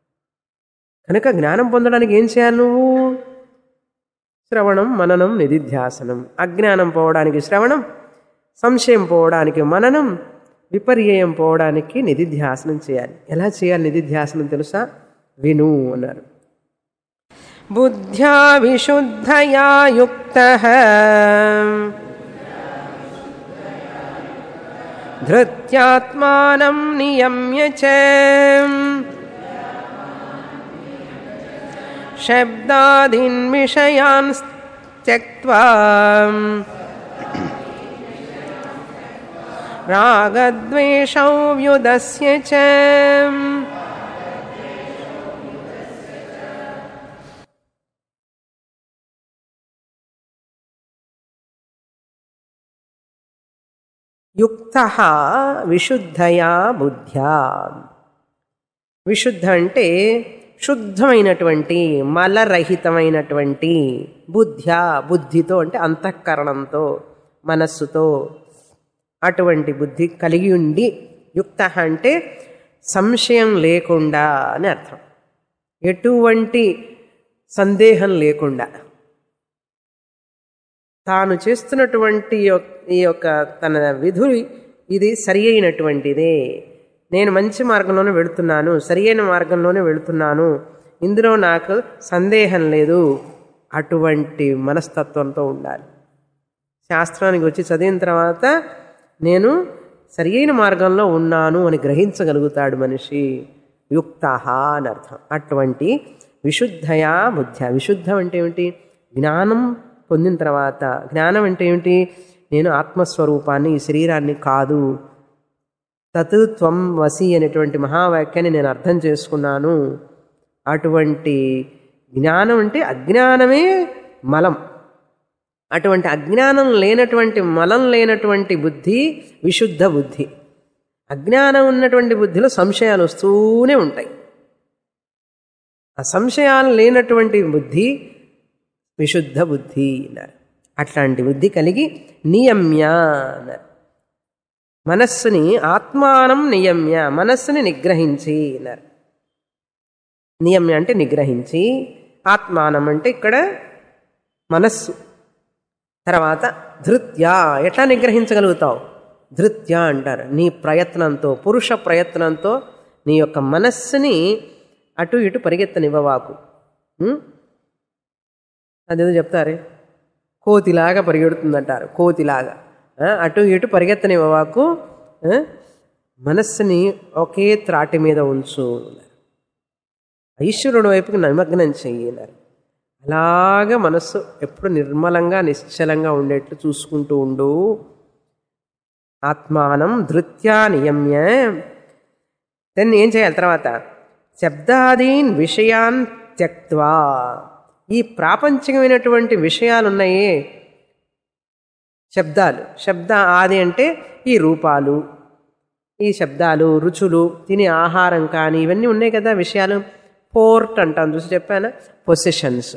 కనుక జ్ఞానం పొందడానికి ఏం చేయాలి నువ్వు శ్రవణం మననం నిధిధ్యాసనం అజ్ఞానం పోవడానికి శ్రవణం సంశయం పోవడానికి మననం విపర్యయం పోవడానికి నిధిధ్యాసనం చేయాలి ఎలా చేయాలి నిధిధ్యాసనం తెలుసా విను అన్నారు బుద్ధ్యా విశుద్ధయా యుక్త ధృత్యాత్మానం నియమ్య చ శబ్దాదీన్ విషయాన్ త్యక్త్వా రాగద్వేషౌ వ్యుదస్య చ యుక్త విశుద్ధయా బుద్ధ్యా విశుద్ధ అంటే శుద్ధమైనటువంటి మలరహితమైనటువంటి బుద్ధ్యా బుద్ధితో అంటే అంతఃకరణంతో మనస్సుతో అటువంటి బుద్ధి కలిగి ఉండి యుక్త అంటే సంశయం లేకుండా అని అర్థం ఎటువంటి సందేహం లేకుండా తాను చేస్తున్నటువంటి యొక్- ఈ యొక్క తన విధులు ఇది సరి అయినటువంటిదే నేను మంచి మార్గంలోనే వెళుతున్నాను సరి అయిన మార్గంలోనే వెళుతున్నాను ఇందులో నాకు సందేహం లేదు అటువంటి మనస్తత్వంతో ఉండాలి శాస్త్రానికి వచ్చి చదివిన తర్వాత నేను సరి అయిన మార్గంలో ఉన్నాను అని గ్రహించగలుగుతాడు మనిషి యుక్త అని అర్థం అటువంటి విశుద్ధయా బుద్ధ విశుద్ధం అంటే ఏమిటి జ్ఞానం పొందిన తర్వాత జ్ఞానం అంటే ఏమిటి నేను ఆత్మస్వరూపాన్ని ఈ శరీరాన్ని కాదు తత్ త్వం వసి అనేటువంటి మహావాక్యాన్ని నేను అర్థం చేసుకున్నాను అటువంటి జ్ఞానం అంటే అజ్ఞానమే మలం అటువంటి అజ్ఞానం లేనటువంటి మలం లేనటువంటి బుద్ధి విశుద్ధ బుద్ధి అజ్ఞానం ఉన్నటువంటి బుద్ధిలో సంశయాలు వస్తూనే ఉంటాయి ఆ సంశయాలు లేనటువంటి బుద్ధి విశుద్ధ బుద్ధి అన్నారు అట్లాంటి బుద్ధి కలిగి నియమ్య అన్నారు మనస్సుని ఆత్మానం నియమ్య మనస్సుని నిగ్రహించి అన్నారు నియమ్య అంటే నిగ్రహించి ఆత్మానం అంటే ఇక్కడ మనస్సు తర్వాత ధృత్య ఎట్లా నిగ్రహించగలుగుతావు ధృత్య అంటారు నీ ప్రయత్నంతో పురుష ప్రయత్నంతో నీ యొక్క మనస్సుని అటు ఇటు పరిగెత్తనివ్వవాకు ఉం? అదేదో చెప్తారే కోతిలాగా పరిగెడుతుందంటారు కోతిలాగా ఆ, అటు ఇటు పరిగెత్తనివ్వవాకు ఆ, మనస్సుని ఒకే త్రాటి మీద ఉంచు ఈశ్వరుడు వైపుకి నిమగ్నం చెయ్యన్నారు అలాగా మనస్సు ఎప్పుడు నిర్మలంగా నిశ్చలంగా ఉండేట్లు చూసుకుంటూ ఉండు ఆత్మానం ధృత్యా నియమ్య దాన్ని ఏం చేయాలి తర్వాత శబ్దాదీన్ విషయాన్ త్యక్వా ఈ ప్రాపంచికమైనటువంటి విషయాలు ఉన్నాయే శబ్దాలు శబ్ద ఆది అంటే ఈ రూపాలు ఈ శబ్దాలు రుచులు తినే ఆహారం కానీ ఇవన్నీ ఉన్నాయి కదా విషయాలు పోర్ట్ అంటాం చూసి చెప్పానా పొసిషన్స్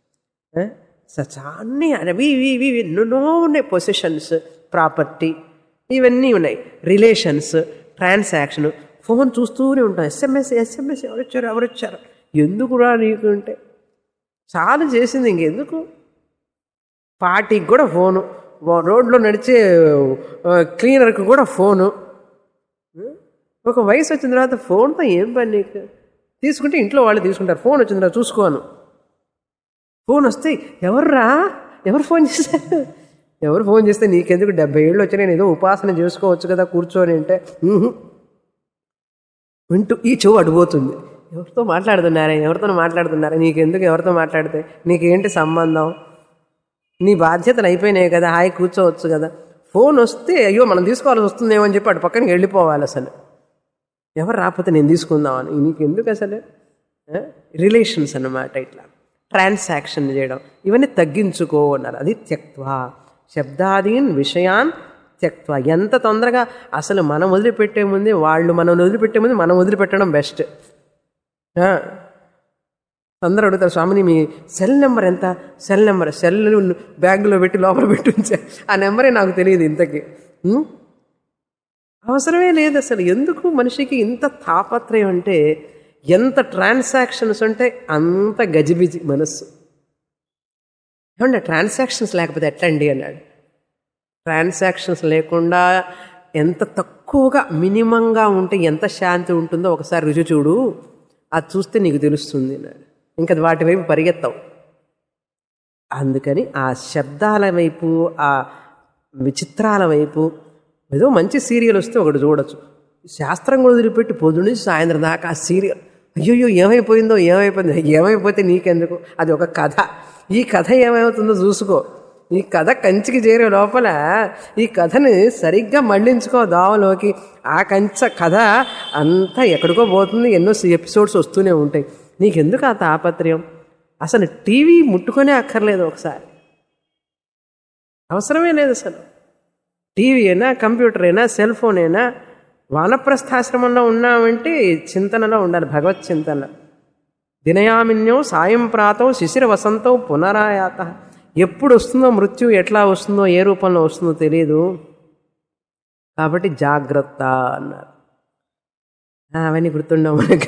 అన్నీ అవి ఇవి ఇవి ఇవి ఎన్నెన్నో ఉన్నాయి పొసిషన్స్ ప్రాపర్టీ ఇవన్నీ ఉన్నాయి రిలేషన్స్ ట్రాన్సాక్షన్ ఫోన్ చూస్తూనే ఉంటాం ఎస్ఎంఎస్ ఎస్ఎంఎస్ ఎవరు వచ్చారు ఎవరు వచ్చారు ఎందుకురా నీకు అంటే చాలా చేసింది ఇంకెందుకు పార్టీకి కూడా ఫోను వా- రోడ్లో నడిచే ఆ, క్లీనర్కి కూడా ఫోను ఒక వయసు వచ్చిన తర్వాత ఫోన్తో ఏం పని నీకు తీసుకుంటే ఇంట్లో వాళ్ళు తీసుకుంటారు ఫోన్ వచ్చిన తర్వాత చూసుకోను ఫోన్ వస్తే ఎవర్రా ఎవరు ఫోన్ చేశారు ఎవరు ఫోన్ చేస్తే నీకెందుకు డెబ్బై ఏళ్ళు వచ్చి నేను ఏదో ఉపాసన చేసుకోవచ్చు కదా కూర్చొని అంటే "ఉహు." వింటూ ఈ చెవు అడిపోతుంది ఎవరితో మాట్లాడుతున్నారా ఎవరితో మాట్లాడుతున్నారా నీకెందుకు ఎవరితో మాట్లాడితే నీకేంటి సంబంధం నీ బాధ్యతలు అయిపోయినాయి కదా హాయి కూర్చోవచ్చు కదా ఫోన్ వస్తే అయ్యో మనం తీసుకోవాల్సి వస్తుందేమో అని చెప్పి అటు పక్కనకి వెళ్ళిపోవాలి అసలు ఎవరు రాకపోతే నేను తీసుకుందామని నీకు ఎందుకు అసలు రిలేషన్స్ అన్నమాట ఇట్లా ట్రాన్సాక్షన్ చేయడం ఇవన్నీ తగ్గించుకో అన్నారు అది త్యక్వా శబ్దాదీన్ విషయాన్ త్యక్వా ఎంత తొందరగా అసలు మనం వదిలిపెట్టే ముందే వాళ్ళు మనం వదిలిపెట్టే ముందు మనం వదిలిపెట్టడం బెస్ట్ అందరూ అడుగుతారు స్వామిని మీ సెల్ నెంబర్ ఎంత సెల్ నెంబర్ సెల్ బ్యాగ్లో పెట్టి లోపల పెట్టి ఉంచా ఆ నెంబరే నాకు తెలియదు ఇంతకీ ఉం? అవసరమే లేదు అసలు ఎందుకు మనిషికి ఇంత తాపత్రయం అంటే ఎంత ట్రాన్సాక్షన్స్ ఉంటే అంత గజిబిజి మనస్సు ఏమంటే ట్రాన్సాక్షన్స్ లేకపోతే ఎట్లండి అన్నాడు ట్రాన్సాక్షన్స్ లేకుండా ఎంత తక్కువగా మినిమంగా ఉంటే ఎంత శాంతి ఉంటుందో ఒకసారి రుచి చూడు అది చూస్తే నీకు తెలుస్తుంది అన్నాడు ఇంకా వాటి వైపు పరిగెత్తావు అందుకని ఆ శబ్దాల వైపు ఆ విచిత్రాల వైపు ఏదో మంచి సీరియల్ వస్తే ఒకటి చూడొచ్చు శాస్త్రం కూడా వదిలిపెట్టి పొద్దు నుంచి సాయంత్రం దాకా ఆ సీరియల్ అయ్యో ఏమైపోయిందో ఏమైపోయిందో ఏమైపోతే నీకెందుకు అది ఒక కథ ఈ కథ ఏమవుతుందో చూసుకో ఈ కథ కంచికి చేరే లోపల ఈ కథని సరిగ్గా మళ్ళించుకో దావలోకి ఆ కంచ కథ అంతా ఎక్కడికో పోతుంది ఎన్నో ఎపిసోడ్స్ వస్తూనే ఉంటాయి నీకెందుకు ఆ తాపత్రయం అసలు టీవీ ముట్టుకొనే అక్కర్లేదు ఒకసారి అవసరమే లేదు అసలు టీవీ అయినా కంప్యూటర్ అయినా సెల్ ఫోన్ అయినా వానప్రస్థాశ్రమంలో ఉన్నామంటే చింతనలో ఉండాలి భగవత్ చింతన దినయామిన్యం సాయం ప్రాతం శిశిర వసంతం పునరాయాత ఎప్పుడు వస్తుందో మృత్యు ఎట్లా వస్తుందో ఏ రూపంలో వస్తుందో తెలియదు కాబట్టి జాగ్రత్త అన్నారు ఆ, అవన్నీ గుర్తుండవు మనకు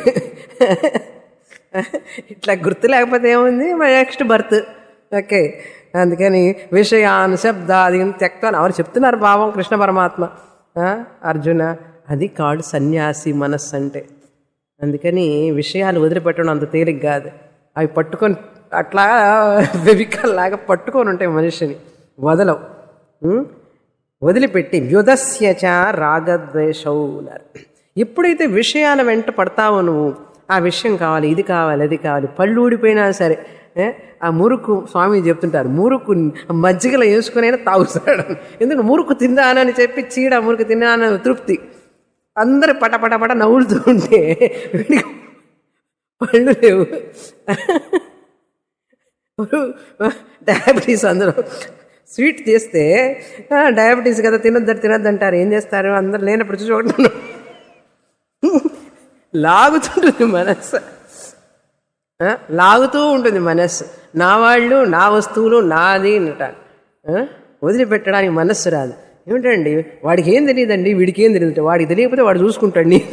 ఇట్లా గుర్తు లేకపోతే ఏముంది నెక్స్ట్ బర్త్ ఓకే అందుకని విషయాన్ శబ్దాది త్యక్తాను ఎవరు చెప్తున్నారు భావం కృష్ణ పరమాత్మ ఆ, అర్జున అది కాడు సన్యాసి మనస్సు అంటే అందుకని విషయాలు వదిలిపెట్టడం అంత తేలిక కాదు అవి పట్టుకొని అట్లా వెవికల్లాగా పట్టుకొని ఉంటాయి మనిషిని వదలవు ఉం? వదిలిపెట్టి వ్యుదస్యచ రాగద్వేషౌ అన్నారు ఎప్పుడైతే విషయాల వెంట పడతావో నువ్వు ఆ విషయం కావాలి ఇది కావాలి అది కావాలి పళ్ళు ఊడిపోయినా సరే ఏ, ఆ మురుకు స్వామి చెప్తుంటారు మురుకు మజ్జిగలో వేసుకునైనా తాగుతాడు ఎందుకు మురుకు తిన్నానని చెప్పి చీడ మురుకు తిన్నానని తృప్తి అందరు పట పట పట నవ్వులుతూ ఉంటే వీడికి పళ్ళు లేవు డయాబెటీస్ అందరూ స్వీట్ చేస్తే "ఆ, డయాబెటీస్ కదా తినొద్దు తినొద్దు అంటారు ఏం చేస్తారు అందరు లేనప్పుడు చూసి ఒకటి లాగుతుంటుంది మనస్సు ఆ, లాగుతూ ఉంటుంది మనస్సు నా వాళ్ళు నా వస్తువులు నాది అంటారు ఆ, వదిలిపెట్టడానికి మనస్సు రాదు ఏమిటండి వాడికి ఏం తెలియదండి వీడికి ఏం తెలియదు వాడికి తెలియకపోతే వాడు చూసుకుంటాడు నీ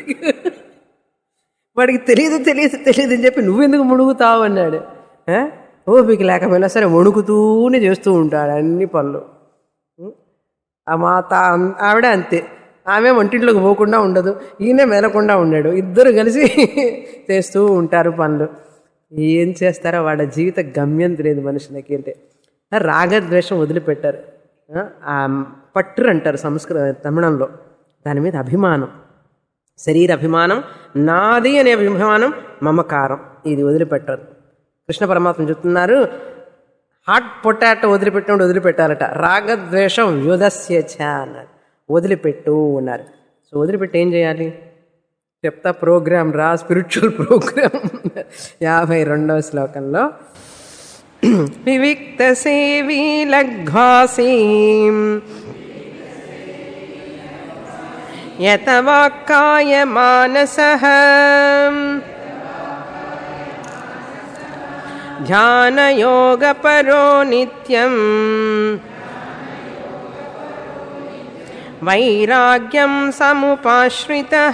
వాడికి తెలియదు తెలియదు తెలియదు అని చెప్పి నువ్వెందుకు మునుగుతావు అన్నాడు ఆ? ఓపిక లేకపోయినా సరే వణుకుతూనే చేస్తూ ఉంటాడు అన్ని పనులు ఆ మాత ఆవిడ అంతే ఆమె వంటింట్లోకి పోకుండా ఉండదు ఈయన మెలకుండా ఉన్నాడు ఇద్దరు కలిసి చేస్తూ ఉంటారు పనులు ఏం చేస్తారో వాళ్ళ జీవిత గమ్యం తెలియదు మనుషులకి అంటే రాగద్వేషం వదిలిపెట్టారు ఆ, ఆ పట్టు అంటారు సంస్కృత తమిళంలో దాని మీద అభిమానం శరీర అభిమానం నాది అనే అభిమానం మమకారం ఇది వదిలిపెట్టరు కృష్ణ పరమాత్మ చెప్తున్నారు హాట్ పొటాటో వదిలిపెట్టినప్పుడు వదిలిపెట్టారట రాగద్వేషం యుధస్యచ అన్నారు వదిలిపెట్టు అన్నారు సో వదిలిపెట్టి ఏం చేయాలి చెప్తా ప్రోగ్రామ్ రా స్పిరిచువల్ ప్రోగ్రామ్ యాభై రెండవ శ్లోకంలో వివిక్త సేవీ లఘ్వాసీం యతవాక్కాయ మానసః ధ్యానయోగపరో నిత్యం వైరాగ్యం సముపాశ్రితః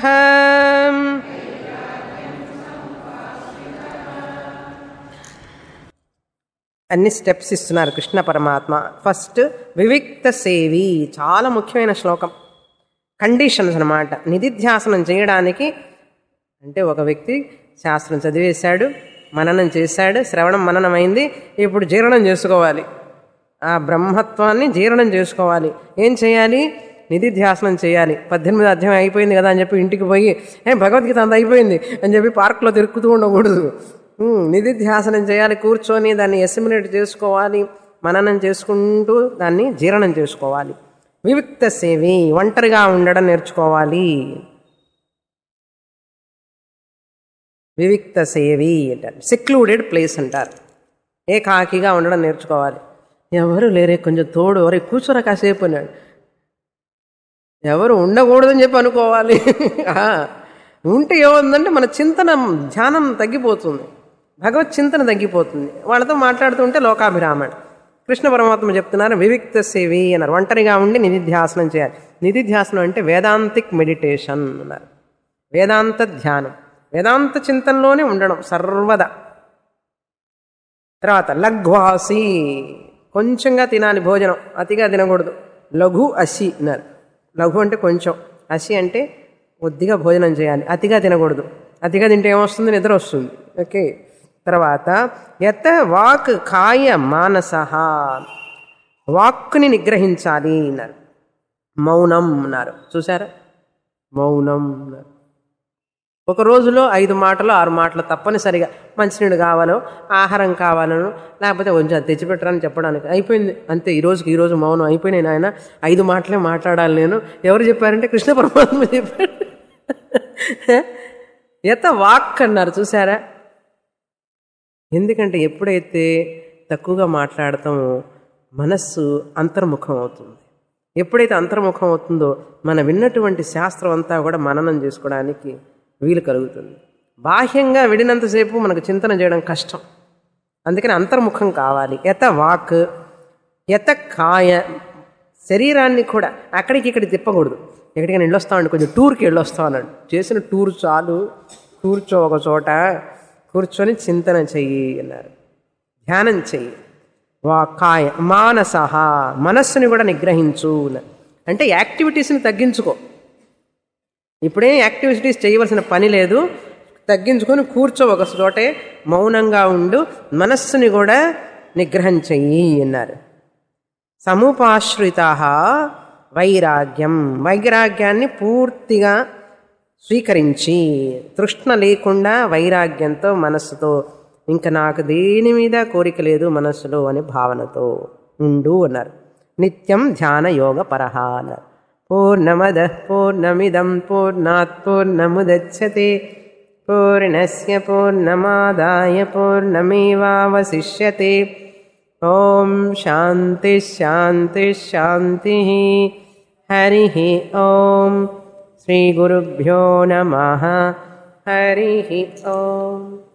అన్ని స్టెప్స్ ఇస్తున్నారు కృష్ణ పరమాత్మ ఫస్ట్ వివిక్త సేవి చాలా ముఖ్యమైన శ్లోకం కండిషన్స్ అన్నమాట నిధిధ్యాసనం చేయడానికి అంటే ఒక వ్యక్తి శాస్త్రం చదివేశాడు మననం చేశాడు శ్రవణం మననం అయింది ఇప్పుడు జీర్ణం చేసుకోవాలి ఆ బ్రహ్మత్వాన్ని జీర్ణం చేసుకోవాలి ఏం చేయాలి నిధిధ్యాసనం చేయాలి పద్దెనిమిది అధ్యాయం అయిపోయింది కదా అని చెప్పి ఇంటికి పోయి ఏ భగవద్గీత అంత అయిపోయింది అని చెప్పి పార్కులో తిరుగుతూ ఉండకూడదు ఉమ్, నిధిధ్యాసనం చేయాలి కూర్చొని దాన్ని ఎసిమినేట్ చేసుకోవాలి మననం చేసుకుంటూ దాన్ని జీర్ణం చేసుకోవాలి వివిక్త సేవి ఒంటరిగా ఉండడం నేర్చుకోవాలి వివిక్త సేవి అంటారు సెక్లూడెడ్ ప్లేస్ అంటారు ఏకాకిగా ఉండడం నేర్చుకోవాలి ఎవరు లేరే కొంచెం తోడు ఎవరు కూర్చోరా కాసేపు అన్నాడు ఎవరు ఉండకూడదని చెప్పి అనుకోవాలి ఆ, ఉంటే ఏముందంటే మన చింతన ధ్యానం తగ్గిపోతుంది భగవత్ చింతన తగ్గిపోతుంది వాళ్ళతో మాట్లాడుతుంటే లోకాభిరామణ కృష్ణ పరమాత్మ చెప్తున్నారు వివిక్త సేవి అన్నారు ఒంటరిగా ఉండి నిధిధ్యాసనం చేయాలి నిధిధ్యాసనం అంటే వేదాంతిక్ మెడిటేషన్ అన్నారు వేదాంత ధ్యానం వేదాంత చింతనలోనే ఉండడం సర్వదా తర్వాత లఘ్వాసి కొంచెంగా తినాలి భోజనం అతిగా తినకూడదు లఘు అసి అన్నారు లఘు అంటే కొంచెం అసి అంటే కొద్దిగా భోజనం చేయాలి అతిగా తినకూడదు అతిగా తింటే ఏమొస్తుంది నిద్ర వస్తుంది ఓకే తర్వాత యత వాక్ కాయ మానస వాక్కుని నిగ్రహించాలి అన్నారు మౌనం అన్నారు చూసారా మౌనం అన్నారు ఒక రోజులో ఐదు మాటలు ఆరు మాటలు తప్పనిసరిగా మంచినీళ్ళు కావాలో ఆహారం కావాలను లేకపోతే కొంచెం తెచ్చిపెట్టరని చెప్పడానికి అయిపోయింది అంతే ఈ రోజుకి ఈ రోజు మౌనం అయిపోయినాయి నాయన ఐదు మాటలే మాట్లాడాలి నేను ఎవరు చెప్పారంటే కృష్ణ పరమాత్మ చెప్పారు ఎత వాక్ అన్నారు చూసారా ఎందుకంటే ఎప్పుడైతే తక్కువగా మాట్లాడతామో మనస్సు అంతర్ముఖం అవుతుంది ఎప్పుడైతే అంతర్ముఖం అవుతుందో మన విన్నటువంటి శాస్త్రం అంతా కూడా మననం చేసుకోవడానికి వీలు కలుగుతుంది బాహ్యంగా విడినంతసేపు మనకు చింతన చేయడం కష్టం అందుకని అంతర్ముఖం కావాలి ఎత వాక్ ఎత కాయ శరీరాన్ని కూడా అక్కడికి ఇక్కడ తిప్పకూడదు ఎక్కడికైనా వెళ్ళొస్తామండి కొంచెం టూర్కి వెళ్ళొస్తాం అన్నాడు చేసిన టూర్ చాలు కూర్చో ఒక చోట కూర్చొని చింతన చెయ్యి అన్నారు ధ్యానం చెయ్యి వా కాయ మానసహ మనస్సుని కూడా నిగ్రహించు అన్నారు. అంటే యాక్టివిటీస్ని తగ్గించుకో ఇప్పుడేం యాక్టివిటీస్ చేయవలసిన పని లేదు తగ్గించుకొని కూర్చో ఒక చోటే మౌనంగా ఉండు మనస్సుని కూడా నిగ్రహం చెయ్యి అన్నారు సముపాశ్రిత వైరాగ్యం వైరాగ్యాన్ని పూర్తిగా స్వీకరించి తృష్ణ లేకుండా వైరాగ్యంతో మనస్సుతో ఇంకా నాకు దేని మీద కోరిక లేదు మనస్సులో అనే భావనతో ఉండు అన్నారు నిత్యం ధ్యాన యోగ పరహ అన్నారు పూర్ణమద పూర్ణమిదం పూర్ణాత్ పూర్ణముదచ్చతే పూర్ణస్య పూర్ణమాదాయ పూర్ణమేవావశిష్యతే ఓం శాంతి శాంతి శాంతి హరి ఓం శ్రీ గురుభ్యో నమ హరి ఓం